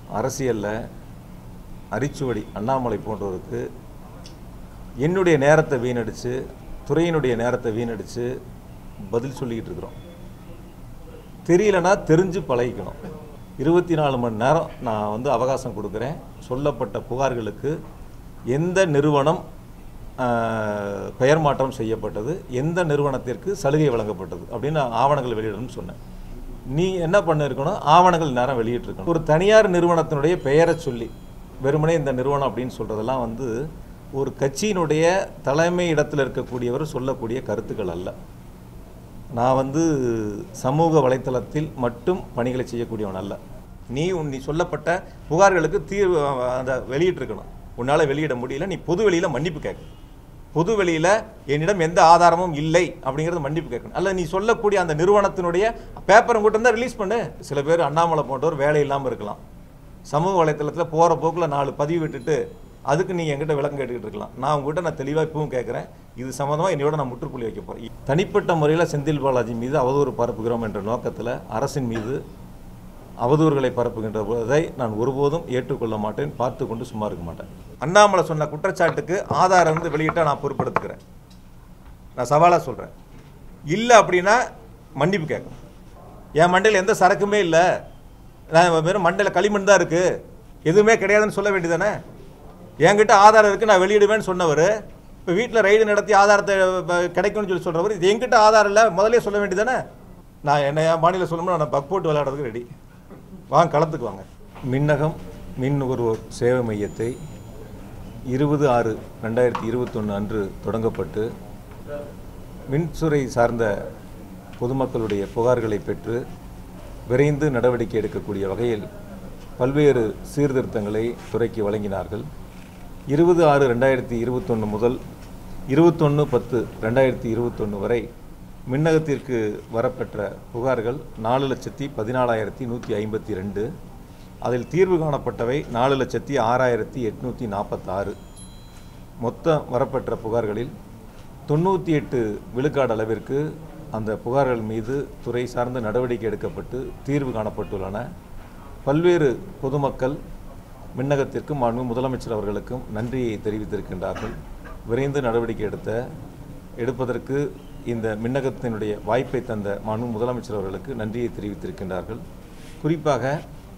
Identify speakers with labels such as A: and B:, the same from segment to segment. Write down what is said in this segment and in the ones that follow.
A: அரசியலில் அரிச்சுவடி அண்ணாமலை போன்றவருக்கு என்னுடைய நேரத்தை வீணடித்து துறையினுடைய நேரத்தை வீணடித்து பதில் சொல்லிக்கிட்டு இருக்கிறோம் தெரியலனா தெரிஞ்சு பழகிக்கணும் இருபத்தி நாலு மணி நேரம் நான் வந்து அவகாசம் கொடுக்குறேன் சொல்லப்பட்ட புகார்களுக்கு எந்த நிறுவனம் ஆஹ், பெயர் மாற்றம் செய்யப்பட்டது எந்த நிறுவனத்திற்கு சலுகை வழங்கப்பட்டது அப்படின்னு நான் ஆவணங்கள் வெளியிடணும்னு சொன்னேன் நீ என்ன பண்ணிருக்கணும் ஆவணங்கள் நேரம் வெளியிட்டிருக்கணும் ஒரு தனியார் நிறுவனத்தினுடைய பெயரை சொல்லி வெறுமனே இந்த நிறுவனம் அப்படின்னு சொல்கிறதெல்லாம் வந்து ஒரு கட்சியினுடைய தலைமை இடத்தில் இருக்கக்கூடியவர் சொல்லக்கூடிய கருத்துக்கள் அல்ல நான் வந்து சமூக வலைத்தளத்தில் மட்டும் பணிகளை செய்யக்கூடியவன் அல்ல நீ உன் நீ சொல்லப்பட்ட புகார்களுக்கு தீர்வு அந்த வெளியிட்டிருக்கணும் உன்னால் வெளியிட முடியல நீ பொது வெளியில் மன்னிப்பு கேட்கணும் பொது வெளியில் என்னிடம் எந்த ஆதாரமும் இல்லை அப்படிங்கிறது மன்னிப்பு கேட்கணும் அல்ல நீ சொல்லக்கூடிய அந்த நிறுவனத்தினுடைய பேப்பரை கூட்டம் தான் ரிலீஸ் பண்ணு சில பேர் அண்ணாமலை போன்றவர் வேலை இல்லாமல் இருக்கலாம் சமூக வலைத்தளத்தில் போகிற போக்கில் நாலு பதிவு விட்டுட்டு அதுக்கு நீங்கள் என்கிட்ட விளக்கம் கேட்டுக்கிட்டு இருக்கலாம் நான் உங்ககிட்ட நான் தெளிவாக இப்பவும் கேட்குறேன் இது சம்மந்தமாக என்னையோட நான் முற்றுப்புள்ளி வைக்க போகிறேன் தனிப்பட்ட முறையில் செந்தில் பாலாஜி மீது அவதூறு பரப்புகிறோம் என்ற நோக்கத்தில் அரசின் மீது அவதூறுகளை பரப்புகின்ற போதை நான் ஒருபோதும் ஏற்றுக்கொள்ள மாட்டேன் பார்த்து கொண்டு சும்மா இருக்க மாட்டேன் அண்ணாமலை சொன்ன குற்றச்சாட்டுக்கு ஆதாரம் வந்து வெளியிட்டால் நான் பொறுப்படுத்துக்கிறேன் நான் சவாலாக சொல்கிறேன் இல்லை அப்படின்னா மன்னிப்பு கேட்கணும் என் மண்டையில் எந்த சரக்குமே இல்லை நான் வெறும் மண்டையில் களிமண் தான் இருக்குது எதுவுமே கிடையாதுன்னு சொல்ல வேண்டியதானே என்கிட்ட ஆதாரம் இருக்குது நான் வெளியிடுவேன்னு சொன்னவர் இப்போ வீட்டில் ரைடு நடத்தி ஆதாரத்தை ப- கிடைக்கும்னு சொல்லி சொல்கிறவர் இது என்கிட்ட ஆதாரம் இல்லை முதல்லயே சொல்ல வேண்டியதானே நான் என்ன என் மாநில சொல்லணும்னா நான் பக் போட்டு விளையாடுறதுக்கு ரெடி வாங்க களத்துக்கு வாங்க மின்னகம் மின் நுகர்வோர் சேவை மையத்தை இருபது ஆறு ரெண்டாயிரத்தி இருபத்தொன்று அன்று தொடங்கப்பட்டு மின்துறை சார்ந்த பொதுமக்களுடைய புகார்களை பெற்று விரைந்து நடவடிக்கை எடுக்கக்கூடிய வகையில் பல்வேறு சீர்திருத்தங்களை துறைக்கு வழங்கினார்கள் இருபது ஆறு ரெண்டாயிரத்தி இருபத்தொன்று முதல் இருபத்தொன்று பத்து ரெண்டாயிரத்தி இருபத்தொன்று வரை மின்னகத்திற்கு வரப்பெற்ற புகார்கள் நாலு லட்சத்தி பதினாலாயிரத்தி நூற்றி ஐம்பத்தி ரெண்டு அதில் தீர்வு காணப்பட்டவை நாலு லட்சத்தி ஆறாயிரத்தி எட்நூற்றி நாற்பத்தாறு மொத்தம் வரப்பெற்ற புகார்களில் தொண்ணூற்றி எட்டு விழுக்காடு அளவிற்கு அந்த புகார்கள் மீது துறை சார்ந்த நடவடிக்கை எடுக்கப்பட்டு தீர்வு காணப்பட்டுள்ளன பல்வேறு பொதுமக்கள் மின்னகத்திற்கும் மாண்பு முதலமைச்சர் அவர்களுக்கும் நன்றியை தெரிவித்திருக்கின்றார்கள் விரைந்து நடவடிக்கை எடுத்த எடுப்பதற்கு இந்த மின்னகத்தினுடைய வாய்ப்பை தந்த மாண்பு முதலமைச்சர் அவர்களுக்கு நன்றியை தெரிவித்திருக்கின்றார்கள் குறிப்பாக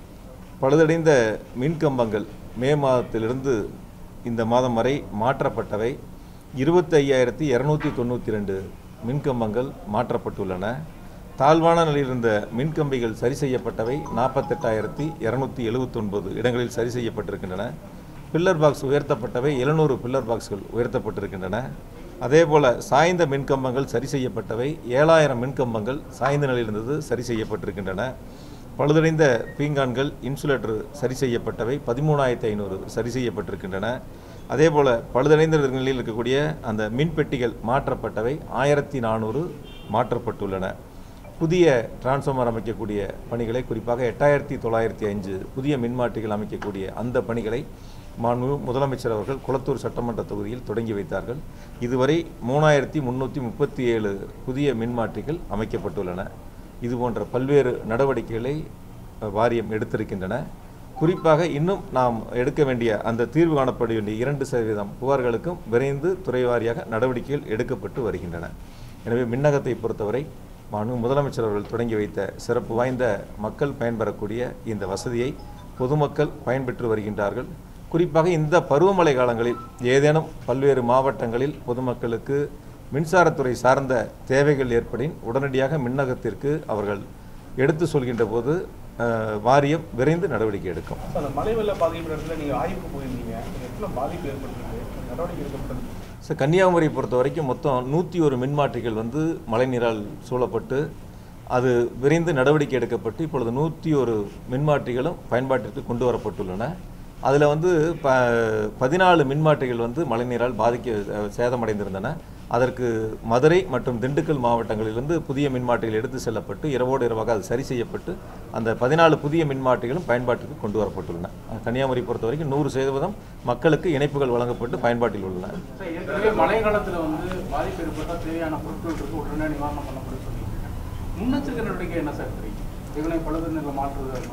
A: பழுதடைந்த மின்கம்பங்கள் மே மாதத்திலிருந்து இந்த மாதம் வரை மாற்றப்பட்டவை இருபத்தி ஐயாயிரத்தி இரநூத்தி தொண்ணூற்றி ரெண்டு மின்கம்பங்கள் மாற்றப்பட்டுள்ளன தாழ்வான நிலையில் இருந்த மின்கம்பிகள் சரி செய்யப்பட்டவை நாற்பத்தெட்டாயிரத்தி இரநூத்தி எழுபத்தொன்பது இடங்களில் சரி செய்யப்பட்டிருக்கின்றன பில்லர் பாக்ஸ் உயர்த்தப்பட்டவை எழுநூறு பில்லர் பாக்ஸ்கள் உயர்த்தப்பட்டிருக்கின்றன அதேபோல சாய்ந்த மின்கம்பங்கள் சரி செய்யப்பட்டவை ஏழாயிரம் மின்கம்பங்கள் சாய்ந்த நிலையில் இருந்தது சரி செய்யப்பட்டிருக்கின்றன பழுதடைந்த பீங்கான்கள் இன்சுலேட்டர் சரி செய்யப்பட்டவை பதிமூணாயிரத்தி ஐநூறு சரி செய்யப்பட்டிருக்கின்றன அதேபோல் பழுதடைந்த நிலையில் இருக்கக்கூடிய அந்த மின்பெட்டிகள் மாற்றப்பட்டவை ஆயிரத்தி நானூறு மாற்றப்பட்டுள்ளன புதிய டிரான்ஸ்ஃபார்மர் அமைக்கக்கூடிய பணிகளை குறிப்பாக எட்டாயிரத்தி தொள்ளாயிரத்தி அஞ்சு புதிய மின்மாற்றிகள் அமைக்கக்கூடிய அந்த பணிகளை மாண்பு முதலமைச்சர் அவர்கள் குளத்தூர் சட்டமன்ற தொகுதியில் தொடங்கி வைத்தார்கள் இதுவரை மூணாயிரத்தி முந்நூற்றி முப்பத்தி ஏழு புதிய மின்மாற்றிகள் அமைக்கப்பட்டுள்ளன இது போன்ற பல்வேறு நடவடிக்கைகளை அஹ், வாரியம் எடுத்திருக்கின்றன குறிப்பாக இன்னும் நாம் எடுக்க வேண்டிய அந்த தீர்வு காணப்பட வேண்டிய இரண்டு சதவீதம் புகார்களுக்கும் விரைந்து துறை வாரியாக நடவடிக்கைகள் எடுக்கப்பட்டு வருகின்றன எனவே மின்னகத்தை பொறுத்தவரை மாண்பு முதலமைச்சர் அவர்கள் தொடங்கி வைத்த சிறப்பு வாய்ந்த மக்கள் பயன்பெறக்கூடிய இந்த வசதியை பொதுமக்கள் பயன்பெற்று வருகின்றார்கள் குறிப்பாக இந்த பருவமழை காலங்களில் ஏதேனும் பல்வேறு மாவட்டங்களில் பொதுமக்களுக்கு மின்சாரத்துறை சார்ந்த தேவைகள் ஏற்படின் உடனடியாக மின்னகத்திற்கு அவர்கள் எடுத்து சொல்கின்ற போது அஹ், வாரியம் விரைந்து நடவடிக்கை எடுக்கும்
B: சார், அந்த மழை வெள்ள பாதிப்பு இடத்துல நீங்க ஆய்வுக்கு போயிருந்தீங்க அங்க எத்தனை பாதிப்பு ஏற்பட்டிருக்கு நடவடிக்கை எடுக்கப்பட்டது
A: ஸோ கன்னியாகுமரியை பொறுத்த வரைக்கும் மொத்தம் நூற்றி ஒரு மின்மாற்றிகள் வந்து மழைநீரால் சூழப்பட்டு அது விரைந்து நடவடிக்கை எடுக்கப்பட்டு இப்பொழுது நூற்றி ஒரு மின்மாற்றிகளும் பயன்பாட்டிற்கு கொண்டு வரப்பட்டுள்ளன அதில் வந்து ப பதினாலு மின்மாற்றிகள் வந்து மழைநீரால் பாதிக்க அஹ், சேதமடைந்திருந்தன அதற்கு மதுரை மற்றும் திண்டுக்கல் மாவட்டங்களிலிருந்து புதிய மின்மாற்றிகள் எடுத்து செல்லப்பட்டு இரவோடு இரவாக அது சரி செய்யப்பட்டு அந்த பதினாலு புதிய மின்மாற்றிகளும் பயன்பாட்டுக்கு கொண்டு வரப்பட்டுள்ளன அஹ், கன்னியாகுமரி பொறுத்த வரைக்கும் நூறு சதவீதம் மக்களுக்கு இணைப்புகள் வழங்கப்பட்டு பயன்பாட்டில் உள்ளன
B: சார், ஏற்கனவே மழை காலத்துல வந்து பாதிப்பு ஏற்பட்டால் தேவையான பொருட்கள் இருக்கு உடனே நிவாரணம் பண்ணப்படும் சொல்லியிருக்கீங்க முன்னெச்சரிக்கை நடவடிக்கை என்ன சார் தெரியும் ஏற்கனவே பழுதுநிலை மாற்றுறது அது மாதிரி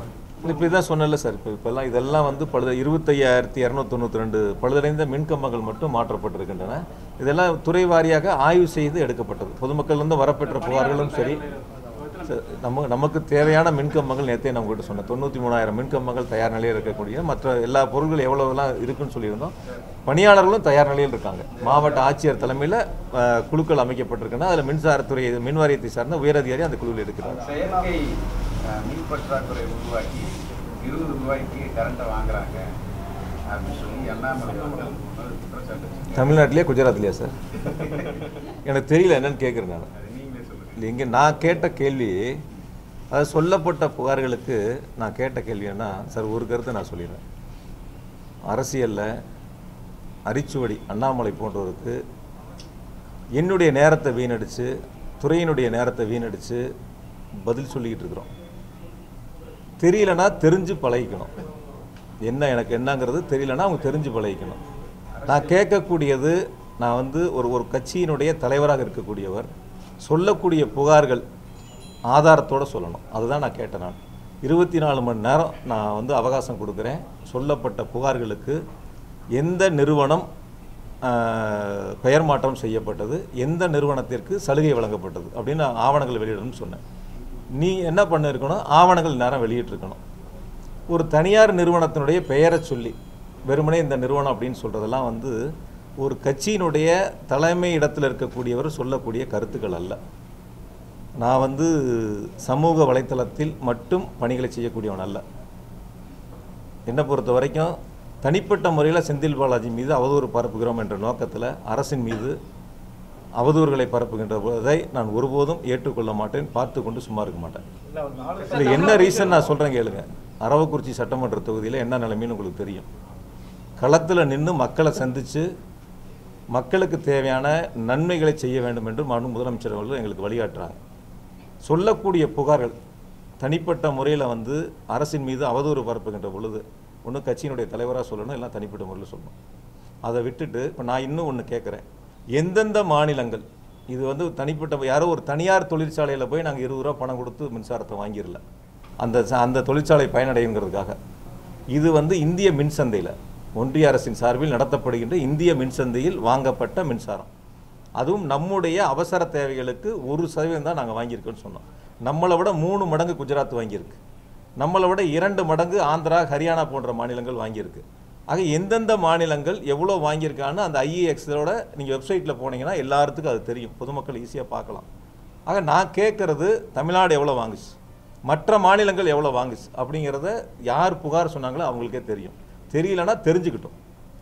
A: இப்போ இதான் சொன்னல சார் இப்போ இப்போல்லாம் இதெல்லாம் வந்து பழுத இருபத்தையாயிரத்தி இரநூத்தி தொண்ணூற்றி ரெண்டு பழுதடைந்த மின்கம்பங்கள் மட்டும் மாற்றப்பட்டிருக்கின்றன இதெல்லாம் துறை வாரியாக ஆய்வு செய்து எடுக்கப்பட்டது பொதுமக்கள்லேருந்து வரப்பெற்ற புகார்களும் சரி ச- நம்ம நமக்கு தேவையான மின்கம்பங்கள் நேற்றே நம்ம கிட்ட சொன்னேன் தொண்ணூற்றி மூணாயிரம் மின்கம்பங்கள் தயார் நிலையில் இருக்கக்கூடிய மற்ற எல்லா பொருட்கள் எவ்வளோலாம் இருக்குன்னு சொல்லியிருந்தோம் பணியாளர்களும் தயார் நிலையில் இருக்காங்க மாவட்ட ஆட்சியர் தலைமையில் அஹ், குழுக்கள் அமைக்கப்பட்டிருக்குன்னா அதில் மின்சாரத்துறை மின் வாரியத்தை சார்ந்த உயரதிகாரி அந்த குழுவில் இருக்கிறார்
C: செயற்கை அஹ், மின் பற்றாக்குறை உருவாக்கி இருபது ரூபாய்க்கு கரண்ட்டை வாங்குறாங்க அப்படின்னு சொல்லி அண்ணாமலை அவர்கள் முன்னாள் குற்றச்சாட்டு வச்சிருக்காரு.
A: தமிழ்நாட்டிலேயே குஜராத்லையா சார் எனக்கு தெரியல என்னன்னு கேட்குறேன் நான்
C: அது நீங்களே சொல்லுங்க
A: இல்லை இங்கே நான் கேட்ட கேள்வி அது சொல்லப்பட்ட புகார்களுக்கு நான் கேட்ட கேள்வி என்ன சார் ஒரு கருத்தை நான் சொல்லிடுறேன் அரசியலில் அரிச்சுவடி அண்ணாமலை போன்றவருக்கு என்னுடைய நேரத்தை வீணடித்து துறையினுடைய நேரத்தை வீணடித்து பதில் சொல்லிக்கிட்டு இருக்கிறோம் தெரியலனா தெரிஞ்சு பழகிக்கணும் என்ன எனக்கு என்னங்கிறது தெரியலனா அவங்க தெரிஞ்சு பழகிக்கணும் நான் கேட்கக்கூடியது நான் வந்து ஒரு ஒரு கட்சியினுடைய தலைவராக இருக்கக்கூடியவர் சொல்லக்கூடிய புகார்கள் ஆதாரத்தோடு சொல்லணும் அதுதான் நான் கேட்டேன் நான் இருபத்தி நாலு மணி நேரம் நான் வந்து அவகாசம் கொடுக்குறேன் சொல்லப்பட்ட புகார்களுக்கு எந்த நிறுவனம் ஆஹ், பெயர் மாற்றம் செய்யப்பட்டது எந்த நிறுவனத்திற்கு சலுகை வழங்கப்பட்டது அப்படின்னு நான் ஆவணங்கள் வெளியிடணும்னு சொன்னேன் நீ என்ன பண்ண இருக்கணும் ஆவணங்கள் நேரம் வெளியிட்டிருக்கணும் ஒரு தனியார் நிறுவனத்தினுடைய பெயரை சொல்லி வெறுமனே இந்த நிறுவனம் அப்படின்னு சொல்கிறதெல்லாம் வந்து ஒரு கட்சியினுடைய தலைமை இடத்தில் இருக்கக்கூடியவர் சொல்லக்கூடிய கருத்துக்கள் அல்ல நான் வந்து சமூக வலைத்தளத்தில் மட்டும் பணிகளை செய்யக்கூடியவன் அல்ல என்னை பொறுத்த வரைக்கும் தனிப்பட்ட முறையில் செந்தில் பாலாஜி மீது அவதூறு பரப்புகிறோம் என்ற நோக்கத்தில் அரசின் மீது அவதூறுகளை பரப்புகின்ற போதை நான் ஒருபோதும் ஏற்றுக்கொள்ள மாட்டேன் பார்த்து கொண்டு சும்மா இருக்க மாட்டேன்
B: இல்ல ஒரு நாலு
A: இல்லை என்ன ரீசன் நான் சொல்கிறேன் கேளுங்க அரவக்குறிச்சி சட்டமன்ற தொகுதியில் என்ன நிலைமைன்னு உங்களுக்கு தெரியும் களத்தில் நின்று மக்களை சந்தித்து மக்களுக்கு தேவையான நன்மைகளை செய்ய வேண்டும் என்று மாண்பு முதலமைச்சர் அவர்கள் எங்களுக்கு வழிகாட்டுறாங்க சொல்லக்கூடிய புகார்கள் தனிப்பட்ட முறையில் வந்து அரசின் மீது அவதூறு பரப்புகின்ற பொழுது ஒன்று கட்சியினுடைய தலைவராக சொல்லணும் இல்லை தனிப்பட்ட முறையில் சொல்லணும் அதை விட்டுட்டு இப்போ நான் இன்னும் ஒன்று கேட்குறேன் எந்தெந்த மாநிலங்கள் இது வந்து தனிப்பட்ட யாரோ ஒரு தனியார் தொழிற்சாலையில் போய் நாங்கள் இருபது ரூபா பணம் கொடுத்து மின்சாரத்தை வாங்கிடல அந்த ச- அந்த தொழிற்சாலை பயனடைங்கிறதுக்காக இது வந்து இந்திய மின்சந்தையில் ஒன்றிய அரசின் சார்பில் நடத்தப்படுகின்ற இந்திய மின்சந்தையில் வாங்கப்பட்ட மின்சாரம் அதுவும் நம்முடைய அவசர தேவைகளுக்கு ஒரு சதவீதம் தான் நாங்கள் வாங்கியிருக்கோம்னு சொன்னோம் நம்மளை விட மூணு மடங்கு குஜராத் வாங்கியிருக்கு நம்மளை விட இரண்டு மடங்கு ஆந்திரா ஹரியானா போன்ற மாநிலங்கள் வாங்கியிருக்கு ஆக எந்தெந்த மாநிலங்கள் எவ்வளோ வாங்கியிருக்கான்னு அந்த ஐஏஎக்ஸோட நீங்கள் வெப்சைட்டில் போனீங்கன்னா எல்லாத்துக்கும் அது தெரியும் பொதுமக்கள் ஈஸியாக பார்க்கலாம் ஆக நான் கேட்குறது தமிழ்நாடு எவ்வளோ வாங்குச்சு மற்ற மாநிலங்கள் எவ்வளோ வாங்குச்சு அப்படிங்கிறத யார் புகார் சொன்னாங்களோ அவங்களுக்கே தெரியும் தெரியலனா தெரிஞ்சுக்கிட்டோம்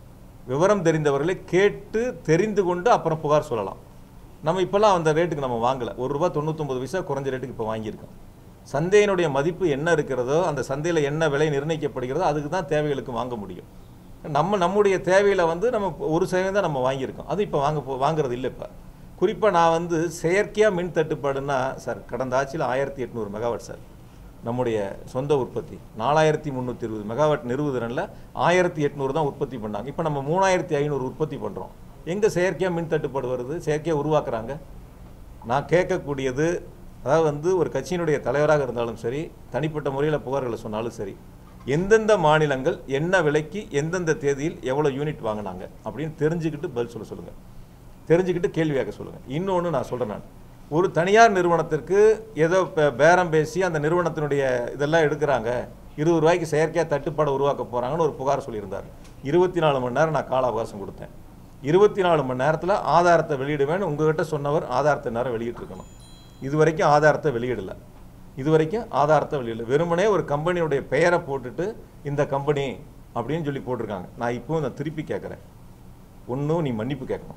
A: விவரம் தெரிந்தவர்களை கேட்டு தெரிந்து கொண்டு அப்புறம் புகார் சொல்லலாம் நம்ம இப்போல்லாம் அந்த ரேட்டுக்கு நம்ம வாங்கலை ஒரு ரூபா தொண்ணூத்தொம்பது பைசா குறைஞ்ச ரேட்டுக்கு இப்போ வாங்கியிருக்கோம் சந்தையினுடைய மதிப்பு என்ன இருக்கிறதோ அந்த சந்தையில் என்ன விலை நிர்ணயிக்கப்படுகிறதோ அதுக்கு தான் தேவைகளுக்கு வாங்க முடியும் நம்ம நம்முடைய தேவையில் வந்து நம்ம ஒரு சதவீதம் தான் நம்ம வாங்கியிருக்கோம் அது இப்போ வாங்க போ வாங்குறது இல்லை இப்போ குறிப்பாக நான் வந்து செயற்கையாக மின் தட்டுப்பாடுன்னா சார் கடந்த ஆட்சியில் ஆயிரத்தி எட்நூறு மெகாவாட் சார் நம்முடைய சொந்த உற்பத்தி நாலாயிரத்தி முந்நூற்றி இருபது மெகாவாட் நிறுவுதிறனில் ஆயிரத்தி எட்நூறு தான் உற்பத்தி பண்ணாங்க இப்போ நம்ம மூணாயிரத்தி ஐநூறு உற்பத்தி பண்ணுறோம் எங்கே செயற்கையாக மின் தட்டுப்பாடு வருது செயற்கையாக உருவாக்குறாங்க நான் கேட்கக்கூடியது அதாவது வந்து ஒரு கட்சியினுடைய தலைவராக இருந்தாலும் சரி தனிப்பட்ட முறையில் புகார்களை சொன்னாலும் சரி எந்தெந்த மாநிலங்கள் என்ன விலைக்கு எந்தெந்த தேதியில் எவ்வளோ யூனிட் வாங்கினாங்க அப்படின்னு தெரிஞ்சுக்கிட்டு பதில் சொல்ல சொல்லுங்கள் தெரிஞ்சுக்கிட்டு கேள்வி கேட்க சொல்லுங்கள் இன்னொன்று நான் சொல்கிறேன் நான் ஒரு தனியார் நிறுவனத்திற்கு ஏதோ பே- பேரம் பேசி அந்த நிறுவனத்தினுடைய இதெல்லாம் எடுக்கிறாங்க இருபது ரூபாய்க்கு செயற்கையாக தட்டுப்பாடு உருவாக்க போகிறாங்கன்னு ஒரு புகார் சொல்லியிருந்தார் இருபத்தி நாலு மணி நேரம் நான் கால அவகாசம் கொடுத்தேன் இருபத்தி நாலு மணி நேரத்தில் ஆதாரத்தை வெளியிடுவேன்னு உங்ககிட்ட சொன்னவர் ஆதாரத்தை நேரம் வெளியிட்டிருக்கணும் இது வரைக்கும் ஆதாரத்தை வெளியிடலை இது வரைக்கும் ஆதாரத்தை வெளியிடல வெறுமனே ஒரு கம்பெனியுடைய பெயரை போட்டுட்டு இந்த கம்பெனி அப்படின்னு சொல்லி போட்டிருக்காங்க நான் இப்போவும் நான் திருப்பி கேட்குறேன் ஒன்றும் நீ மன்னிப்பு கேட்கணும்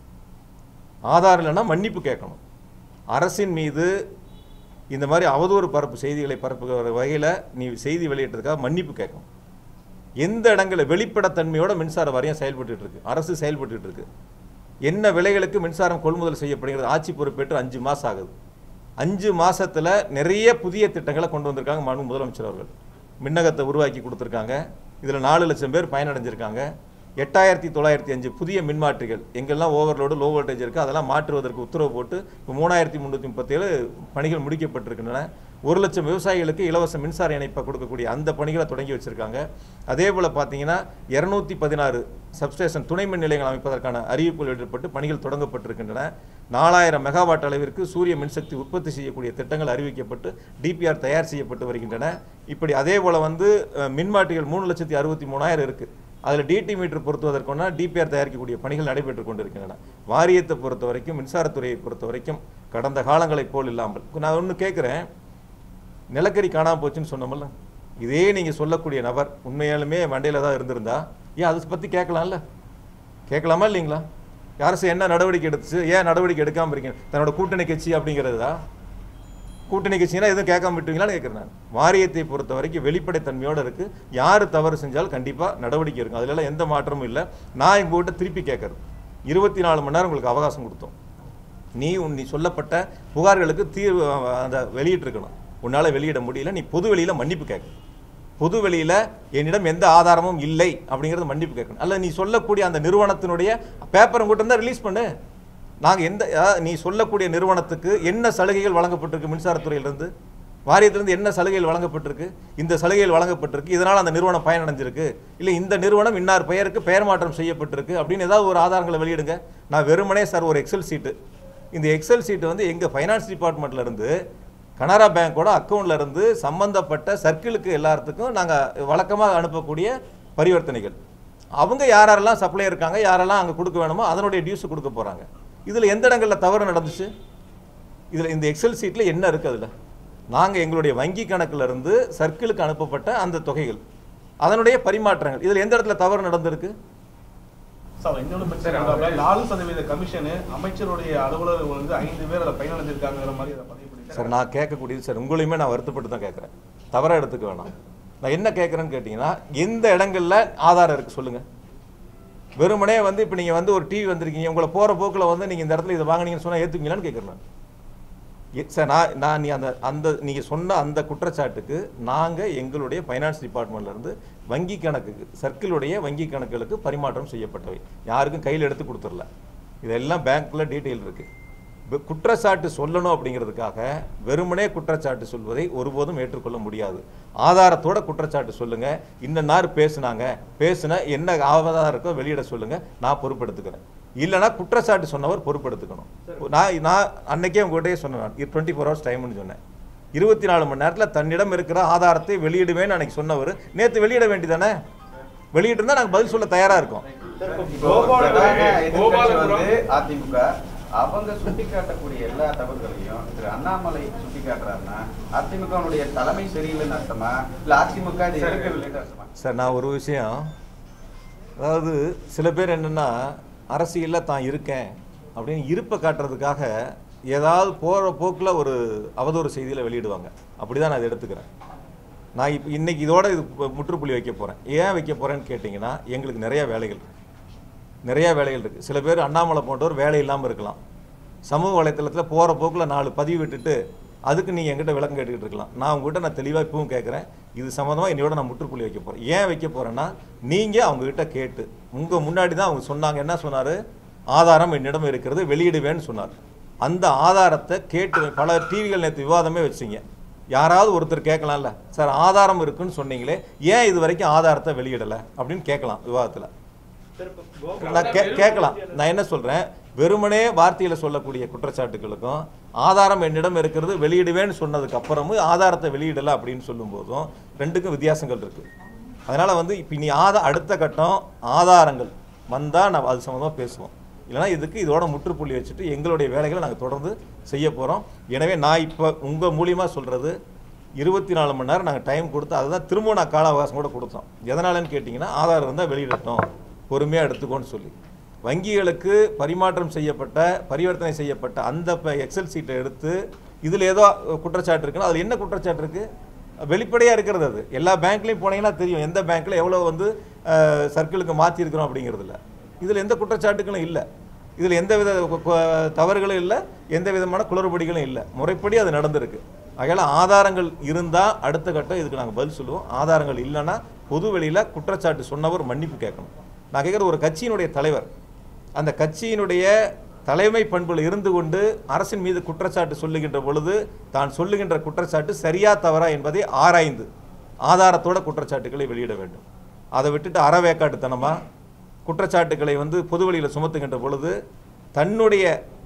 A: ஆதாரம் இல்லைன்னா மன்னிப்பு கேட்கணும் அரசின் மீது இந்த மாதிரி அவதூறு பரப்பு செய்திகளை பரப்புகிற வகையில் நீ செய்தி வெளியிட்டதுக்காக மன்னிப்பு கேட்கணும் எந்த இடங்களில் வெளிப்படைத்தன்மையோட மின்சார வாரியம் செயல்பட்டுட்டு இருக்கு அரசு செயல்பட்டுட்டு இருக்கு என்ன விலைகளுக்கு மின்சாரம் கொள்முதல் செய்யப்படுகிறது ஆட்சி பொறுப்பேற்று அஞ்சு மாதம் ஆகுது அஞ்சு மாசத்துல நிறைய புதிய திட்டங்களை கொண்டு வந்திருக்காங்க மாண்பு முதலமைச்சர் அவர்கள் மின்னகத்தை உருவாக்கி கொடுத்துருக்காங்க இதில் நாலு லட்சம் பேர் பயனடைஞ்சிருக்காங்க எட்டாயிரத்தி தொள்ளாயிரத்தி அஞ்சு புதிய மின்மாற்றிகள் எங்கெல்லாம் ஓவர்லோடு லோ வோல்டேஜ் இருக்குது அதெல்லாம் மாற்றுவதற்கு உத்தரவு போட்டு இப்போ மூணாயிரத்தி முந்நூற்றி முப்பத்தேழு பணிகள் முடிக்கப்பட்டிருக்கின்றன ஒரு லட்சம் விவசாயிகளுக்கு இலவச மின்சார இணைப்பை கொடுக்கக்கூடிய அந்த பணிகளை தொடங்கி வச்சிருக்காங்க அதே போல் பார்த்தீங்கன்னா இரநூத்தி பதினாறு சப்ஸ்டேஷன் துணை மின் நிலையங்கள் அமைப்பதற்கான அறிவிப்புகள் வெளியிடப்பட்டு பணிகள் தொடங்கப்பட்டிருக்கின்றன நாலாயிரம் மெகாவாட் அளவிற்கு சூரிய மின்சக்தி உற்பத்தி செய்யக்கூடிய திட்டங்கள் அறிவிக்கப்பட்டு டிபிஆர் தயார் செய்யப்பட்டு வருகின்றன இப்படி அதே போல் வந்து அஹ், மின்மாட்டிகள் மூணு லட்சத்தி அறுபத்தி மூணாயிரம் இருக்குது அதில் டிடி மீட்டர் பொருத்துவதற்கான டிபிஆர் தயாரிக்கக்கூடிய பணிகள் நடைபெற்று கொண்டிருக்கின்றன வாரியத்தை பொறுத்த வரைக்கும் மின்சாரத்துறையை பொறுத்த வரைக்கும் கடந்த காலங்களைப் போல் இல்லாமல் நான் ஒன்று கேட்குறேன் நிலக்கரி காணாமல் போச்சுன்னு சொன்னோம்ல இதே நீங்கள் சொல்லக்கூடிய நபர் உண்மையாலுமே மண்டையில் தான் இருந்திருந்தா ஏன் அதை பற்றி கேட்கலாம்ல கேட்கலாமா இல்லைங்களா அரசு என்ன நடவடிக்கை எடுத்துச்சு ஏன் நடவடிக்கை எடுக்காமல் இருக்கீங்க தன்னோட கூட்டணி கட்சி அப்படிங்கிறதா கூட்டணி கட்சினா எதுவும் கேட்காம விட்டுவீங்களான்னு கேட்குறேன் நான் வாரியத்தை பொறுத்த வரைக்கும் வெளிப்படைத்தன்மையோடு இருக்குது யார் தவறு செஞ்சாலும் கண்டிப்பாக நடவடிக்கை இருக்கும் அதிலெல்லாம் எந்த மாற்றமும் இல்லை நான் எங்ககிட்ட திருப்பி கேட்கறது இருபத்தி நாலு மணி நேரம் உங்களுக்கு அவகாசம் கொடுத்தோம் நீ உன் நீ சொல்லப்பட்ட புகார்களுக்கு தீர்வு அஹ், அந்த வெளியிட்டிருக்கணும் உன்னால் வெளியிட முடியல நீ பொது வெளியில் மன்னிப்பு கேட்கணும் பொது வெளியில் என்னிடம் எந்த ஆதாரமும் இல்லை அப்படிங்கிறது மன்னிப்பு கேட்கணும் அல்ல நீ சொல்லக்கூடிய அந்த நிறுவனத்தினுடைய பேப்பரை கூட இருந்தால் ரிலீஸ் பண்ணு நாங்கள் எந்த அதாவது நீ சொல்லக்கூடிய நிறுவனத்துக்கு என்ன சலுகைகள் வழங்கப்பட்டிருக்கு மின்சாரத்துறையிலிருந்து வாரியத்திலிருந்து என்ன சலுகைகள் வழங்கப்பட்டிருக்கு இந்த சலுகைகள் வழங்கப்பட்டிருக்கு இதனால் அந்த நிறுவனம் பயனடைஞ்சிருக்கு இல்லை இந்த நிறுவனம் இன்னார் பெயருக்கு பெயர் மாற்றம் செய்யப்பட்டிருக்கு அப்படின்னு ஏதாவது ஒரு ஆதாரங்களை வெளியிடுங்க நான் வெறுமனே சார் ஒரு எக்ஸல் சீட்டு இந்த எக்ஸல் சீட்டு வந்து எங்கள் ஃபைனான்ஸ் டிபார்ட்மெண்ட்ல இருந்து கனரா பேங்கோட அக்கௌண்ட்ல இருந்து சம்பந்தப்பட்ட சர்க்கிளுக்கு எல்லாத்துக்கும் நாங்கள் வழக்கமாக அனுப்பக்கூடிய பரிவர்த்தனைகள் அவங்க யாரெல்லாம் சப்ளை இருக்காங்க யாரெல்லாம் அங்கே கொடுக்க வேணுமோ அதனுடைய டியூஸ் கொடுக்க போகிறாங்க இதில் எந்த இடங்களில் தவறு நடந்துச்சு இதில் இந்த எக்ஸல் சீட்டில் என்ன இருக்குது அதில் நாங்கள் எங்களுடைய வங்கி கணக்குல இருந்து சர்க்கிளுக்கு அனுப்பப்பட்ட அந்த தொகைகள் அதனுடைய பரிமாற்றங்கள் இதில் எந்த இடத்துல தவறு நடந்திருக்கு
B: சார் இன்னொரு பிரச்சனை என்னன்னா, நாலு சதவீத கமிஷனு அமைச்சருடைய அலுவலர்கள் வந்து ஐந்து பேர் அதை பயனடைஞ்சிருக்காங்கிற மாதிரி அதை பதிவு பண்ணி
A: சார் நான் கேட்கக்கூடியது சார் உங்களையுமே நான் வருத்தப்பட்டு தான் கேட்குறேன் தவறாக எடுத்துக்க வேணாம் நான் என்ன கேட்குறேன்னு கேட்டிங்கன்னா எந்த இடங்கள்ல ஆதாரம் இருக்குது சொல்லுங்கள் வெறுமனே வந்து இப்போ நீங்கள் வந்து ஒரு டிவி வந்திருக்கீங்க உங்களை போகிற போக்கில் வந்து நீங்கள் இந்த இடத்துல இதை வாங்குனீங்கன்னு சொன்னால் ஏற்றுக்குங்களான்னு கேட்குறேன் நான் எ- சார் நான் நான் நீ அந்த அந்த நீங்கள் சொன்ன அந்த குற்றச்சாட்டுக்கு நாங்கள் எங்களுடைய ஃபைனான்ஸ் டிபார்ட்மெண்ட்லேருந்து வங்கி கணக்குக்கு சர்க்கிளுடைய வங்கி கணக்குகளுக்கு பரிமாற்றம் செய்யப்பட்டவை யாருக்கும் கையில் எடுத்து கொடுத்துடல இதெல்லாம் பேங்க்கில் டீட்டெயில் இருக்குது குற்றச்சாட்டு சொல்லணும் அப்படிங்கிறதுக்காக வெறுமனே குற்றச்சாட்டு சொல்வதை ஒருபோதும் ஏற்றுக்கொள்ள முடியாது ஆதாரத்தோட குற்றச்சாட்டு சொல்லுங்க இந்த நார் பேசுனாங்க பேசுன என்ன ஆதாரம் இருக்கோ வெளியிட சொல்லுங்க நான் பொறுப்பெடுத்துக்கிறேன் இல்லைன்னா குற்றச்சாட்டு சொன்னவர் பொறுப்பெடுத்துக்கணும் நான் நான் அன்னைக்கே உங்ககிட்டயே சொன்னேன் டுவெண்ட்டி ஃபோர் ஹவர்ஸ் டைம்னு சொன்னேன் இருபத்தி நாலு மணி நேரத்தில் தன்னிடம் இருக்கிற ஆதாரத்தை வெளியிடுவேன்னு அன்னைக்கு சொன்னவர் நேற்று வெளியிட வேண்டியதானே வெளியிட்டிருந்தா நாங்கள் பதில் சொல்ல தயாராக இருக்கோம்
C: இப்போ பிரதான எதிர்க்கட்சி வந்து அதிமுக அவங்க சுட்டிக்காட்டக்கூடிய எல்லா தவறுகளையும் திரு அண்ணாமலை சுட்டிக்காட்டுறாருன்னா அதிமுகவுடைய தலைமை சரியில்லைன்னு அர்த்தமா இல்ல அதிமுக இதை எதிர்க்கவில்லைன்னு அர்த்தமா
A: சார் நான் ஒரு விஷயம் அதாவது சில பேர் என்னென்னா அரசியலில் தான் இருக்கேன் அப்படின்னு இருப்பை காட்டுறதுக்காக ஏதாவது போகிற போக்கில் ஒரு அவதூறு செய்தியில் வெளியிடுவாங்க அப்படி தான் நான் இதை எடுத்துக்கிறேன் நான் இப்போ இன்னைக்கு இதோட இது பு- முற்றுப்புள்ளி வைக்க போகிறேன் ஏன் வைக்க போகிறேன்னு கேட்டிங்கன்னா எங்களுக்கு நிறைய வேலைகள் இருக்கு. நிறைய வேலைகள் இருக்குது சில பேர் அண்ணாமலை போன்றவர் வேலை இல்லாமல் இருக்கலாம் சமூக வலைத்தளத்தில் போகிற போக்கில் நாலு பதிவு விட்டுட்டு அதுக்கு நீங்கள் என்கிட்ட விளக்கம் கேட்டுக்கிட்டு இருக்கலாம் நான் உங்ககிட்ட நான் தெளிவாக இப்பவும் கேட்குறேன் இது சம்மந்தமாக என்னோட நான் முற்றுப்புள்ளி வைக்க போகிறேன் ஏன் வைக்க போகிறேன்னா நீங்கள் அவங்ககிட்ட கேட்டு உங்கள் முன்னாடி தான் அவங்க சொன்னாங்க என்ன சொன்னார் ஆதாரம் என்னிடம் இருக்கிறது வெளியிடுவேன்னு சொன்னார் அந்த ஆதாரத்தை கேட்டு பல டிவிகள் நேற்று விவாதமே வச்சிங்க யாராவது ஒருத்தர் கேட்கலாம்ல சார் ஆதாரம் இருக்குன்னு சொன்னீங்களே ஏன் இது வரைக்கும் ஆதாரத்தை வெளியிடலை அப்படின்னு கேட்கலாம் விவாதத்தில் நான் கே கேட்கலாம் நான் என்ன சொல்றேன் வெறுமனே வார்த்தையில சொல்லக்கூடிய குற்றச்சாட்டுகளுக்கும் ஆதாரம் என்னிடம் இருக்கிறது வெளியிடுவேன்னு சொன்னதுக்கு அப்புறமும் ஆதாரத்தை வெளியிடல அப்படின்னு சொல்லும்போதும் ரெண்டுக்கும் வித்தியாசங்கள் இருக்கு அதனால வந்து இப்போ நீ ஆதா அடுத்த கட்டம் ஆதாரங்கள் வந்தா நான் அது சம்மந்தமாக பேசுவோம் இல்லைன்னா இதுக்கு இதோட முற்றுப்புள்ளி வச்சுட்டு எங்களுடைய வேலைகளை நாங்கள் தொடர்ந்து செய்ய போகிறோம் எனவே நான் இப்போ உங்கள் மூலியமாக சொல்கிறது இருபத்தி நாலு மணி நேரம் நாங்கள் டைம் கொடுத்து அதுதான் திரும்ப நான் கால அவகாசம் கூட கொடுத்தோம் எதனாலன்னு கேட்டிங்கன்னா ஆதாரம் இருந்தால் வெளியிடட்டும் பொறுமையாக எடுத்துக்கோன்னு சொல்லி வங்கிகளுக்கு பரிமாற்றம் செய்யப்பட்ட பரிவர்த்தனை செய்யப்பட்ட அந்த எக்ஸல் சீட்டை எடுத்து இதில் ஏதோ குற்றச்சாட்டு இருக்குன்னா அதில் என்ன குற்றச்சாட்டு இருக்குது வெளிப்படையாக இருக்கிறது அது எல்லா பேங்க்லேயும் போனீங்கன்னா தெரியும் எந்த பேங்க்கில் எவ்வளோ வந்து அஹ், சர்க்கிளுக்கு மாற்றிருக்கிறோம் அப்படிங்கிறதுல இதில் எந்த குற்றச்சாட்டுகளும் இல்லை இதில் எந்த வித கு- கு- தவறுகளும் இல்லை எந்த விதமான குளறுபடிகளும் இல்லை முறைப்படி அது நடந்திருக்கு ஆகையால் ஆதாரங்கள் இருந்தால் அடுத்த கட்டம் இதுக்கு நாங்கள் பதில் சொல்லுவோம் ஆதாரங்கள் இல்லைன்னா பொது வெளியில் குற்றச்சாட்டு சொன்னவர் மன்னிப்பு கேட்கணும் நான் கேட்குற ஒரு கட்சியினுடைய தலைவர் அந்த கட்சியினுடைய தலைமை பண்புல இருந்து கொண்டு அரசின் மீது குற்றச்சாட்டு சொல்லுகின்ற பொழுது தான் சொல்லுகின்ற குற்றச்சாட்டு சரியா தவறா என்பதை ஆராய்ந்து ஆதாரத்தோட குற்றச்சாட்டுகளை வெளியிட வேண்டும் அதை விட்டுட்டு அறவேக்காட்டுத்தனமா குற்றச்சாட்டுகளை வந்து பொதுவெளியில் சுமத்துகின்ற பொழுது தன்னுடைய